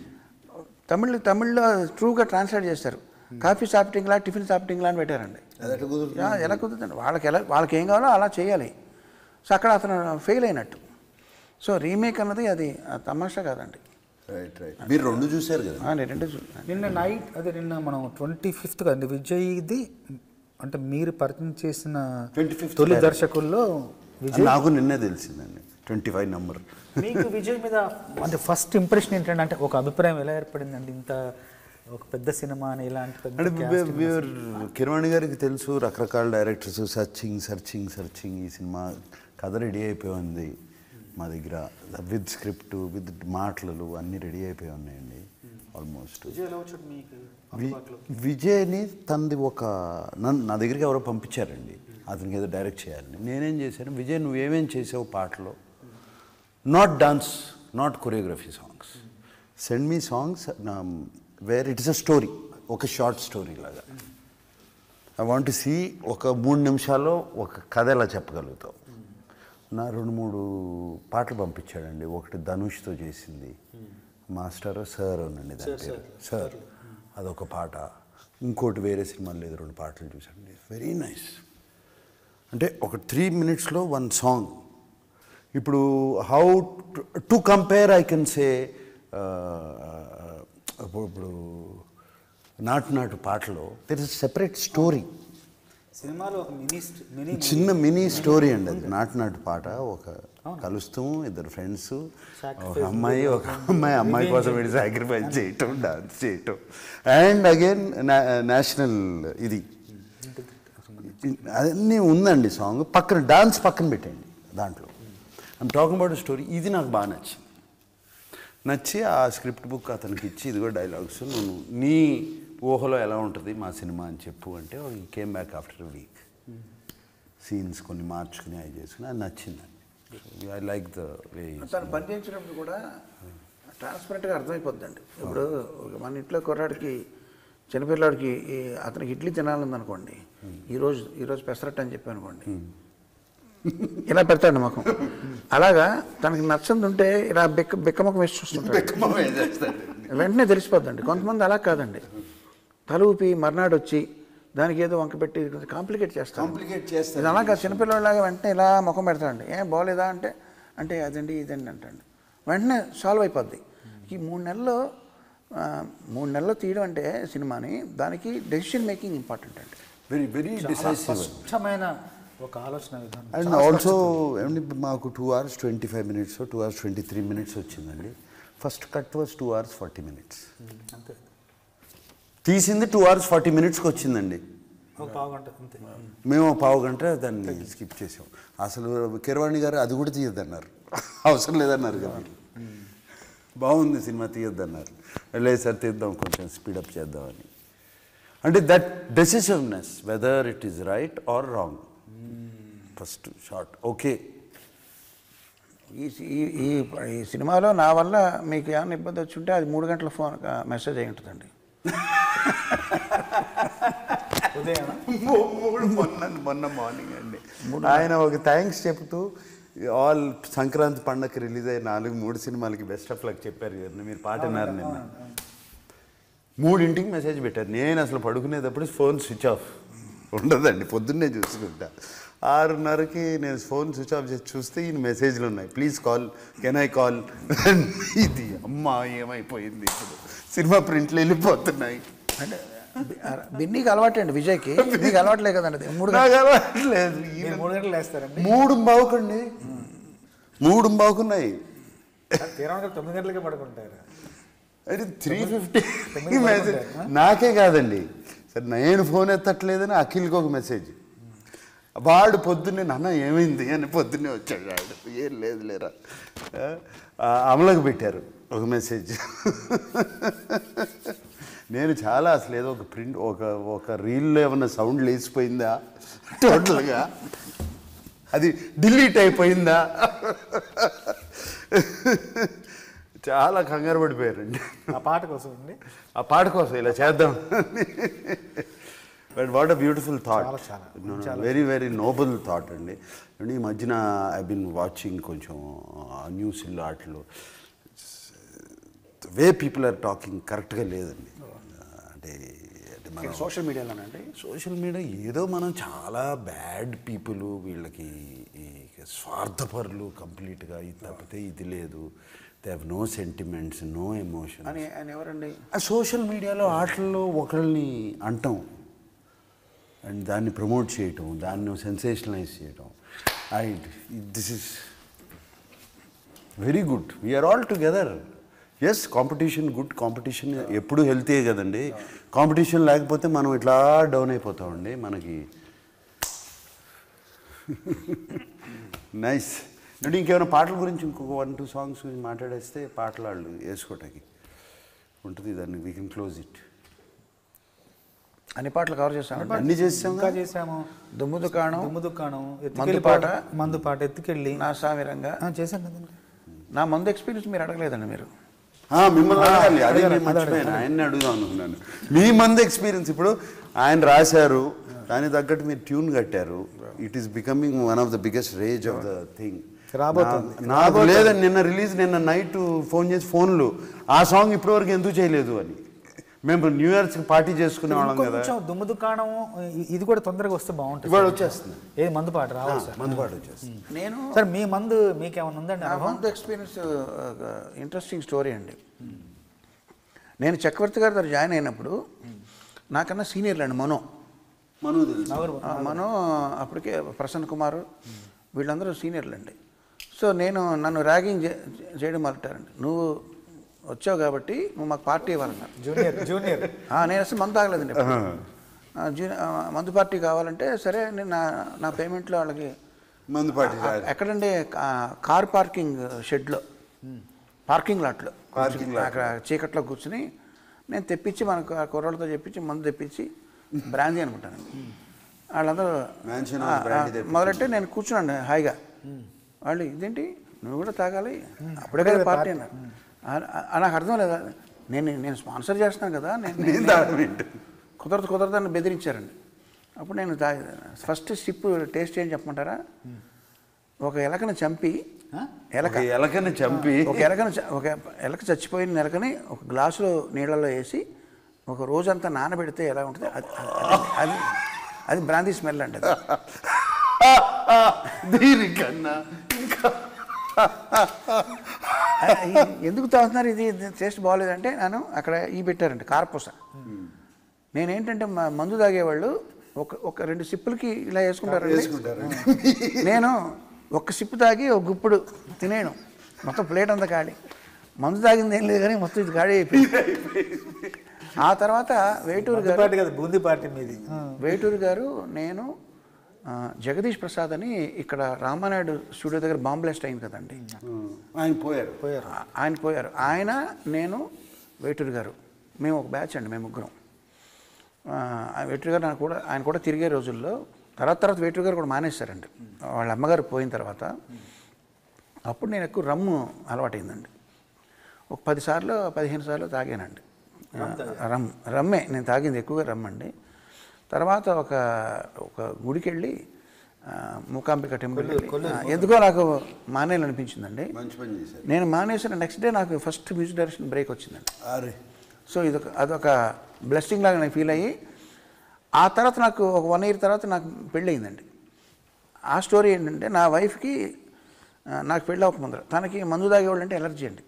తమిళ్ తమిళ్లో ట్రూగా ట్రాన్స్లేట్ చేస్తారు కాఫీ షాపింగ్లా టిఫిన్ షాపింగ్లా అని పెట్టారండి అది ఎట్లా కుదురుతుంది యా, ఎలా కుదురుతుంది వాళ్ళకి ఎలా వాళ్ళకి ఏం కావాలో అలా చేయాలి సో అక్కడ అతను ఫెయిల్ అయినట్టు సో రీమేక్ అన్నది అది ఆ తమాషా కాదండి రైట్ రైట్ మీరు రెండు చూశారు కదా ఆ, నేను రెండు చూ- నిన్న నైట్ అదే నిన్న మనం ట్వంటీ ఫిఫ్త్ కదండి విజయ్ది అంటే మీరు పరిచయం చేసిన 25th తొలి direct. దర్శకుల్లో విజయ్ నాకు నిన్నే తెలిసిందండి ట్వంటీ ఫైవ్ నెంబర్ మీకు విజయ్ మీద అంటే ఫస్ట్ ఇంప్రెషన్ ఏంటంటే అంటే ఒక అభిప్రాయం ఎలా ఏర్పడిందండి ఇంత ఒక పెద్ద సినిమా అని ఇలాంటి పెద్ద అంటే cast వీఆర్ కిరవాణి గారికి తెలుసు రకరకాల డైరెక్టర్స్ సర్చింగ్ సర్చింగ్ సర్చింగ్ ఈ సినిమా కథ రెడీ అయిపోయి ఉంది మా దగ్గర విత్ స్క్రిప్ట్ విత్ మాటలు అన్నీ రెడీ అయిపోయి ఉన్నాయండి ఆల్మోస్ట్ విజయ్ ఎలా వచ్చాడు మీకు వి- విజయ్ని తనది ఒక నన్ను నా దగ్గరికి ఎవరో పంపించారండి అతనికి ఏదో డైరెక్ట్ చేయాలని నేనేం చేశాను విజయ్ నువ్వేమేం చేసావు పాటలో not dance not choreography songs send me songs where it is a story ఒక షార్ట్ స్టోరీ లాగా ఐ వాంట్ సీ ఒక మూడు నిమిషాల్లో ఒక కథ ఎలా చెప్పగలుగుతావు నా రెండు మూడు పాటలు పంపించాడండి ఒకటి ధనుష్తో చేసింది మాస్టర్ సార్ అనండి దాని పేరు సార్ అదొక పాట ఇంకోటి వేరే సినిమాలో లేదు రెండు పాటలు చూసండి వెరీ నైస్ అంటే ఒక త్రీ మినిట్స్లో వన్ సాంగ్ ఇప్పుడు how to compare I can say ఇప్పుడు నాటు నాటు పాటలో దెర్ ఇస్ సెపరేట్ స్టోరీ సినిమాలో ఒక మినీ మినీ చిన్న మినీ స్టోరీ అండి అది నాటు నాటు పాట ఒక కలుస్తాము ఇద్దరు ఫ్రెండ్స్ ఒక అమ్మాయి ఒక అమ్మాయి అమ్మాయి కోసం వీడి సాక్రిఫైస్ చేయటం డాన్స్ చేయటం అండ్ అగైన్ నేషనల్ ఇది అన్నీ ఉందండి సాంగ్ పక్కన డాన్స్ పక్కన పెట్టండి దాంట్లో ఐమ్ టాకింగ్ అబౌట్ స్టోరీ ఇది నాకు బాగా నచ్చింది నచ్చి ఆ స్క్రిప్ట్ బుక్ అతనికి ఇచ్చి ఇదిగో డైలాగ్స్ నువ్వు నీ ఊహలో ఎలా ఉంటుంది మా సినిమా అని చెప్పు అంటే ఈ came back after week scenes కొన్ని మార్చుకుని అవి చేసుకుని అది నచ్చిందండి ఐ లైక్ ద వే తను పనిచేసినప్పుడు కూడా ట్రాన్స్పరెంట్గా అర్థమైపోద్దండి ఇప్పుడు ఒక మన ఇంట్లో కుర్రాడికి చిన్నపిల్లాడికి ఈ అతనికి ఇడ్లీ తినాలందనుకోండి ఈరోజు ఈరోజు పెసరట్టు అని చెప్పి అనుకోండి ఇలా పెడతాడు ముఖం అలాగా తనకి నచ్చంది ఉంటే ఇలా బిక్క బిక్క ముఖం వేసి చూస్తుంటాడు వెంటనే తెలిసిపోద్దండి కొంతమంది అలా కాదండి తల ఊపి మర్నాడు వచ్చి దానికి ఏదో వంక పెట్టి కాంప్లికేట్ చేస్తాడు Complicate చేస్తాడు. ఇది అలాగా చిన్నపిల్లలాగా వెంటనే ఇలా ముఖం పెడతాడండి ఏం బాగోలేదా అంటే అంటే అదండి ఇదండి అంటాడు వెంటనే సాల్వ్ అయిపోద్ది ఈ మూడు నెలల్లో ఆ, మూడు నెలల్లో తీయడం అంటే సినిమాని దానికి డెసిషన్ మేకింగ్ ఇంపార్టెంట్ అండి వెరీ వెరీ చాలా డిసైసివ్ స్పష్టమైన ఒక ఆలోచన విధానం అండ్ ఆల్సో ఏమండి మాకు two hours twenty five minutes two hours twenty three minutes వచ్చిందండి first cut was two hours forty minutes అంతే తీసింది టూ అవర్స్ ఫార్టీ మినిట్స్కి వచ్చిందండి ఒక పావు గంట అంతే మేము ఒక పావు గంట దాన్ని స్కిప్ చేసాం అసలు కిరవాణి గారు అది కూడా తీయొద్దన్నారు అవసరం లేదన్నారు కదా బాగుంది సినిమా తీయొద్దన్నారు లేదు సార్ తీద్దాం కొంచెం స్పీడప్ చేద్దామని అంటే that decisiveness whether it is right or wrong first short okay ఈ ఈ ఈ ఈ సినిమాలో నా వల్ల మీకు ఏమైనా ఇబ్బంది వచ్చి ఉంటే అది మూడు గంటల ఫోన్ మెసేజ్ అయి ఉంటుందండి ఉదయం మూడు మొన్న మొన్న మార్నింగ్ అండి ఆయన ఒక థ్యాంక్స్ చెప్తూ ఆల్ సంక్రాంతి పండగకి రిలీజ్ అయ్యే నాలుగు మూడు సినిమాలకి బెస్ట్ ఆఫ్ లక్ చెప్పారు కదా మీరు పాట విన్నారు నిన్న మూడింటికి మెసేజ్ పెట్టారు నేను అసలు పడుకునేటప్పుడు ఫోన్ స్విచ్ ఆఫ్ ఉండదండి పొద్దున్నే చూసుకుంటా ఆరున్నరకి నేను ఫోన్ స్విచ్ ఆఫ్ చేసి చూస్తే ఈయన మెసేజ్లు ఉన్నాయి please call can I call ఇది అమ్మ ఏమైపోయింది ఇప్పుడు సినిమా ప్రింట్లు వెళ్ళిపోతున్నాయి అంటే బి- ఆ, బిన్నీకి అలవాటే అండి విజయ్కి మీకు అలవాట్లే కదండి అది మూడు నాకు అలవాట్లేదు ఈయన మీరు మూడు గంటలు వేస్తారండి మూడు బావుకండి మూడు బావుకున్నాయి తీరం గారు తొమ్మిది గంటలకే పడుకుంటారు అది త్రీ ఫిఫ్టీ తొమ్మిది మెసేజ్ పడుకుంటారా? నాకే కాదండి సరే నేను ఫోన్ ఎత్తట్లేదని అఖిల్కి ఒక మెసేజ్ వాడు పొద్దున్నే నాన్న ఏమైంది అని పొద్దున్నే వచ్చాడు వాడు ఏం లేదు లేరా ఆ, అమలకు పెట్టారు ఒక మెసేజ్ నేను చాలా అసలు ఏదో ఒక ప్రింట్ ఒక ఒక రీల్లో ఏమన్నా సౌండ్ లేచిపోయిందా టోటల్గా అది డిలీట్ అయిపోయిందా చాలా కంగారు పడిపోయారండి ఆ పాట కోసం అండి ఆ పాట కోసం ఇలా చేద్దాం but what a beautiful thought చాలా, చాలా. వెరీ వెరీ నోబుల్ థాట్ అండి అండ్ ఈ మధ్యన ఐ బిన్ వాచింగ్ కొంచెం న్యూస్ ఆటలు వే పీపుల్ ఆర్ టాకింగ్ కరెక్ట్గా లేదండి అంటే అంటే మనం సోషల్ మీడియాలోనండి సోషల్ మీడియా ఏదో మనం చాలా బ్యాడ్ పీపుల్ వీళ్ళకి ఈ స్వార్థపరులు కంప్లీట్గా ఇది తప్పితే ఇది లేదు they have no sentiments no emotion అని ఆయన ఎవరండి ఆ సోషల్ మీడియాలో ఆటల్లో ఒకళ్ళని అంటాం అండ్ దాన్ని ప్రమోట్ చేయటం దాన్ని సెన్సేషనలైజ్ చేయటం I this is very good we're all together as competition good competition ఎప్పుడు హెల్తీయే కదండి కాంపిటీషన్ లేకపోతే మనం ఇట్లా డౌన్ అయిపోతామండి మనకి నైస్ అంటే ఇంకేమైనా పాటల గురించి ఇంకొక వన్ టూ సాంగ్స్ గురించి మాట్లాడేస్తే పాటలు వాళ్ళు వేసుకోవటానికి ఉంటుంది దాన్ని వీ కెన్ క్లోజ్ ఇట్ అన్ని పాటలు కవర్ చేశాను అన్ని చేసాం ఇంకా చేసాము దుమ్ము దుకాణం దుమ్ము దుకాణం మందు ఎత్తుకెళ్ళి పాట. మందు పాట ఎత్తుకెళ్ళి నా సామిరంగా ఆ, చేశాం కదండి నా మందు ఎక్స్పీరియన్స్ మీరు అడగలేదండి మీరు ఆ, మిమ్మల్ని అడగాలి అది నేను మర్చిపోయాను ఆయన్ని అడుగుదాం అనుకున్నాను మీ మంది ఎక్స్పీరియన్స్ ఇప్పుడు ఆయన రాశారు దానికి తగ్గట్టు మీరు ట్యూన్ కట్టారు it is becoming one of the biggest rage of the thing రాబోతోంది. నా- నాకు లేదని నిన్న రిలీజ్ నిన్న నైట్ ఫోన్ చేసి ఫోన్లు ఆ సాంగ్ ఇప్పటివరకు ఎందుకు చేయలేదు అని మేము న్యూ ఇయర్స్ పార్టీ చేసుకునే వాళ్ళం కదా కొంచెం దుమ్ము దుకాణం ఇ- ఇది కూడా తొందరగా వస్తే బాగుంటుంది ఇవాళ వచ్చేస్తుంది ఏది మందు పాట రావాలి సార్ మందుపాటు వచ్చేస్తుంది నేను సార్ మీ మందు మీకేమైనా ఉందండి నా అనుభవం మంత్ ఎక్స్పీరియన్స్ ఇంట్రెస్టింగ్ స్టోరీ అండి నేను చక్రవర్తి గారి దగ్గర జాయిన్ అయినప్పుడు నాకన్నా సీనియర్లు అండి మనో మను తెలుసు నవరు ఆ, మనో అప్పటికే ప్రసన్న కుమార్ వీళ్ళందరూ సీనియర్లు అండి సో నేను నన్ను ర్యాగింగ్ చే- చేయడం మొదలెట్టారండి నువ్వు వచ్చావు కాబట్టి నువ్వు మాకు పార్టీ ఇవ్వాలన్నారు జూనియర్ జూనియర్ ఆ, నేను అసలు మందు తాగలేదండి ఎప్పుడు. ఆ, జూని- ఆ, మందు పార్టీ కావాలంటే సరే నేను నా నా పేమెంట్లో వాళ్ళకి మందుపాటి ఆ, ఎక్కడంటే కా- కార్ పార్కింగ్ షెడ్లో పార్కింగ్ లాట్లో పార్కింగ్ లాట్. అక్కడ చీకట్లో కూర్చుని నేను తెప్పించి మనకు ఆ కుర్రోళ్ళతో చెప్పించి మందు తెప్పించి బ్రాందీ అనుకుంటాను వాళ్ళందరూ Mansion ఆ, house brandy ఆ, తెప్పించి. మొదలెట్టే నేను కూర్చున్నాను హాయిగా వాళ్ళు ఇదేంటి నువ్వు కూడా తాగాలి అప్పుడే కదా పార్టీ అన్నారు ఆ- ఆ, నాకు అర్థం లేదా నేను నేను స్పాన్సర్ చేస్తున్నాను కదా నేను నేను తాగడం ఏంటి? కుదరదు కుదరదని బెదిరించారండి అప్పుడు నేను తా- ఫస్ట్ స్టిప్ టేస్ట్ ఏం చెప్పమంటారా ఒక ఎలకను చంపి ఎలక ఒక ఎలకని చంపి ఒక ఎలకను చ- ఒక ఎలక చచ్చిపోయిన ఎలకని ఒక గ్లాసులో నీళ్ళలో వేసి ఒక రోజంతా నానబెడితే ఎలా ఉంటుంది అది అది- అది అది బ్రాందీ స్మెల్ అండి అది. దీనికన్నా ఇంకా అది ఎందుకు తాగుతున్నారు ఇది టేస్ట్ బాగోలేదంటే నేను అక్కడ ఈ పెట్టారండి కారపూస నేనేంటంటే మా మందు తాగేవాళ్ళు ఒక ఒక రెండు సిప్పులకి ఇలా వేసుకుంటారండి వేసుకుంటారు నేను ఒక్క సిప్పు తాగి ఒక గుప్పుడు తినేయడం మొత్తం ప్లేట్ అంతా ఖాళీ మందు తాగింది ఏం లేదు కానీ మొత్తం ఇది ఖాళీ అయిపోయింది ఆ తర్వాత వేటూరు గారు పార్టీ కదా బూందీ పార్టీ మీది వేటూరు గారు నేను ఆ, జగదీష్ ప్రసాద్ అని ఇక్కడ రామానాయుడు స్టూడియో దగ్గర బాంబ్ బ్లాస్ట్ అయింది కదండి ఆయన పోయారు పోయారు ఆ- ఆయన పోయారు ఆయన నేను వేటూరు గారు మేము ఒక బ్యాచ్ అండి మేము ముగ్గురం ఆ, ఆ వేటూరు గారు నాకు కూడా ఆయన కూడా తిరిగే రోజుల్లో తర్వాత తర్వాత వేటూరు గారు కూడా మానేశారండి వాళ్ళ అమ్మగారు పోయిన తర్వాత అప్పుడు నేను ఎక్కువ రమ్ము అలవాటైందండి ఒక పది సార్లు పదిహేను సార్లు తాగానండి ఆ, రమ్ రమ్మే నేను తాగింది ఎక్కువగా రమ్మండి తర్వాత ఒక ఒక గుడికి వెళ్ళి ఆ, మూకాంబిక టెంపుల్ వెళ్ళి, ఆ, ఎందుకో నాకు మానేయాలి అనిపించిందండి మంచి పని చేశారు నేను మానేసిన నెక్స్ట్ డే నాకు ఫస్ట్ మ్యూజిక్ డైరెక్షన్ బ్రేక్ వచ్చిందండి అరే సో ఇదొక అదొక బ్లెస్సింగ్ లాగా నేను ఫీల్ అయ్యి ఆ తర్వాత నాకు ఒక వన్ ఇయర్ తర్వాత నాకు పెళ్ళి అయిందండి ఆ స్టోరీ ఏంటంటే నా వైఫ్కి ఆ, నాకు పెళ్ళి అవ్వకముందర తనకి మందు తాగేవాళ్ళు అంటే ఎలర్జీ అండి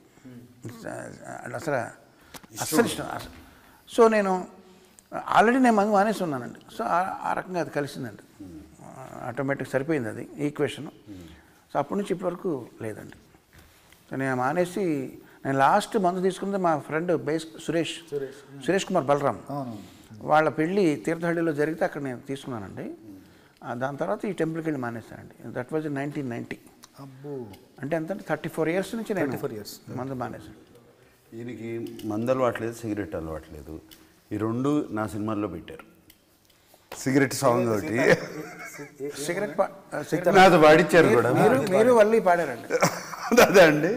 అసలు అస్సలు ఇష్టం అసలు సో నేను ఆల్రెడీ నేను మందు మానేసి ఉన్నానండి సో ఆ- ఆ రకంగా అది కలిసిందండి ఆటోమేటిక్ సరిపోయింది అది ఈక్వేషన్ సో అప్పటి నుంచి ఇప్పటి వరకు లేదండి సో నేను మానేసి నేను లాస్ట్ మందు తీసుకుంది మా ఫ్రెండ్ బేస్ సురేష్ సురేష్ కుమార్ బలరాం అవును వాళ్ళ పెళ్ళి తీర్థహಳ್ಳಿలో జరిగితే అక్కడ నేను తీసుకున్నానండి ఆ, దాని తర్వాత ఈ టెంపుల్కి వెళ్ళి మానేశానండి దట్ వాజ్ నైన్టీన్ నైంటీ అబ్బో అంటే ఎంత థర్టీ ఫోర్ ఇయర్స్ నుంచి నేను 34 years. మందు మానేశాను ఈయనకి మందు అలవాట్లేదు సిగరెట్ అలవాట్లేదు ఈ రెండు నా సినిమాల్లో పెట్టారు సిగరెట్ సాంగ్ ఒకటి సిగరెట్ పా- ఆ, సిగరెట్ నాతో పాడిచ్చారు కూడా మీరు మీరు వల్లి పాడారండి అదే అండి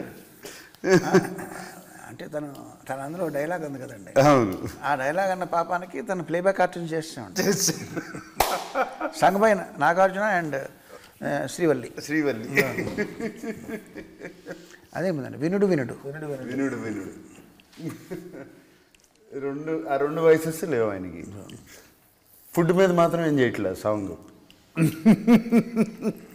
అంటే తను తన అందులో డైలాగ్ ఉంది కదండి అవును ఆ డైలాగ్ అన్న పాపానికి తను ప్లేబ్యాక్ ఆర్టిస్ట్ చేసామండి సంగమైన నాగార్జున అండ్ శ్రీవల్లి శ్రీవల్లి అదేమిందండి వినుడు వినుడు వినుడు వినుడు వినుడు వినుడు రెండు ఆ రెండు వయసెస్ లేవు ఆయనకి ఫుడ్ మీద మాత్రం ఏం చేయట్లేదు సాంగ్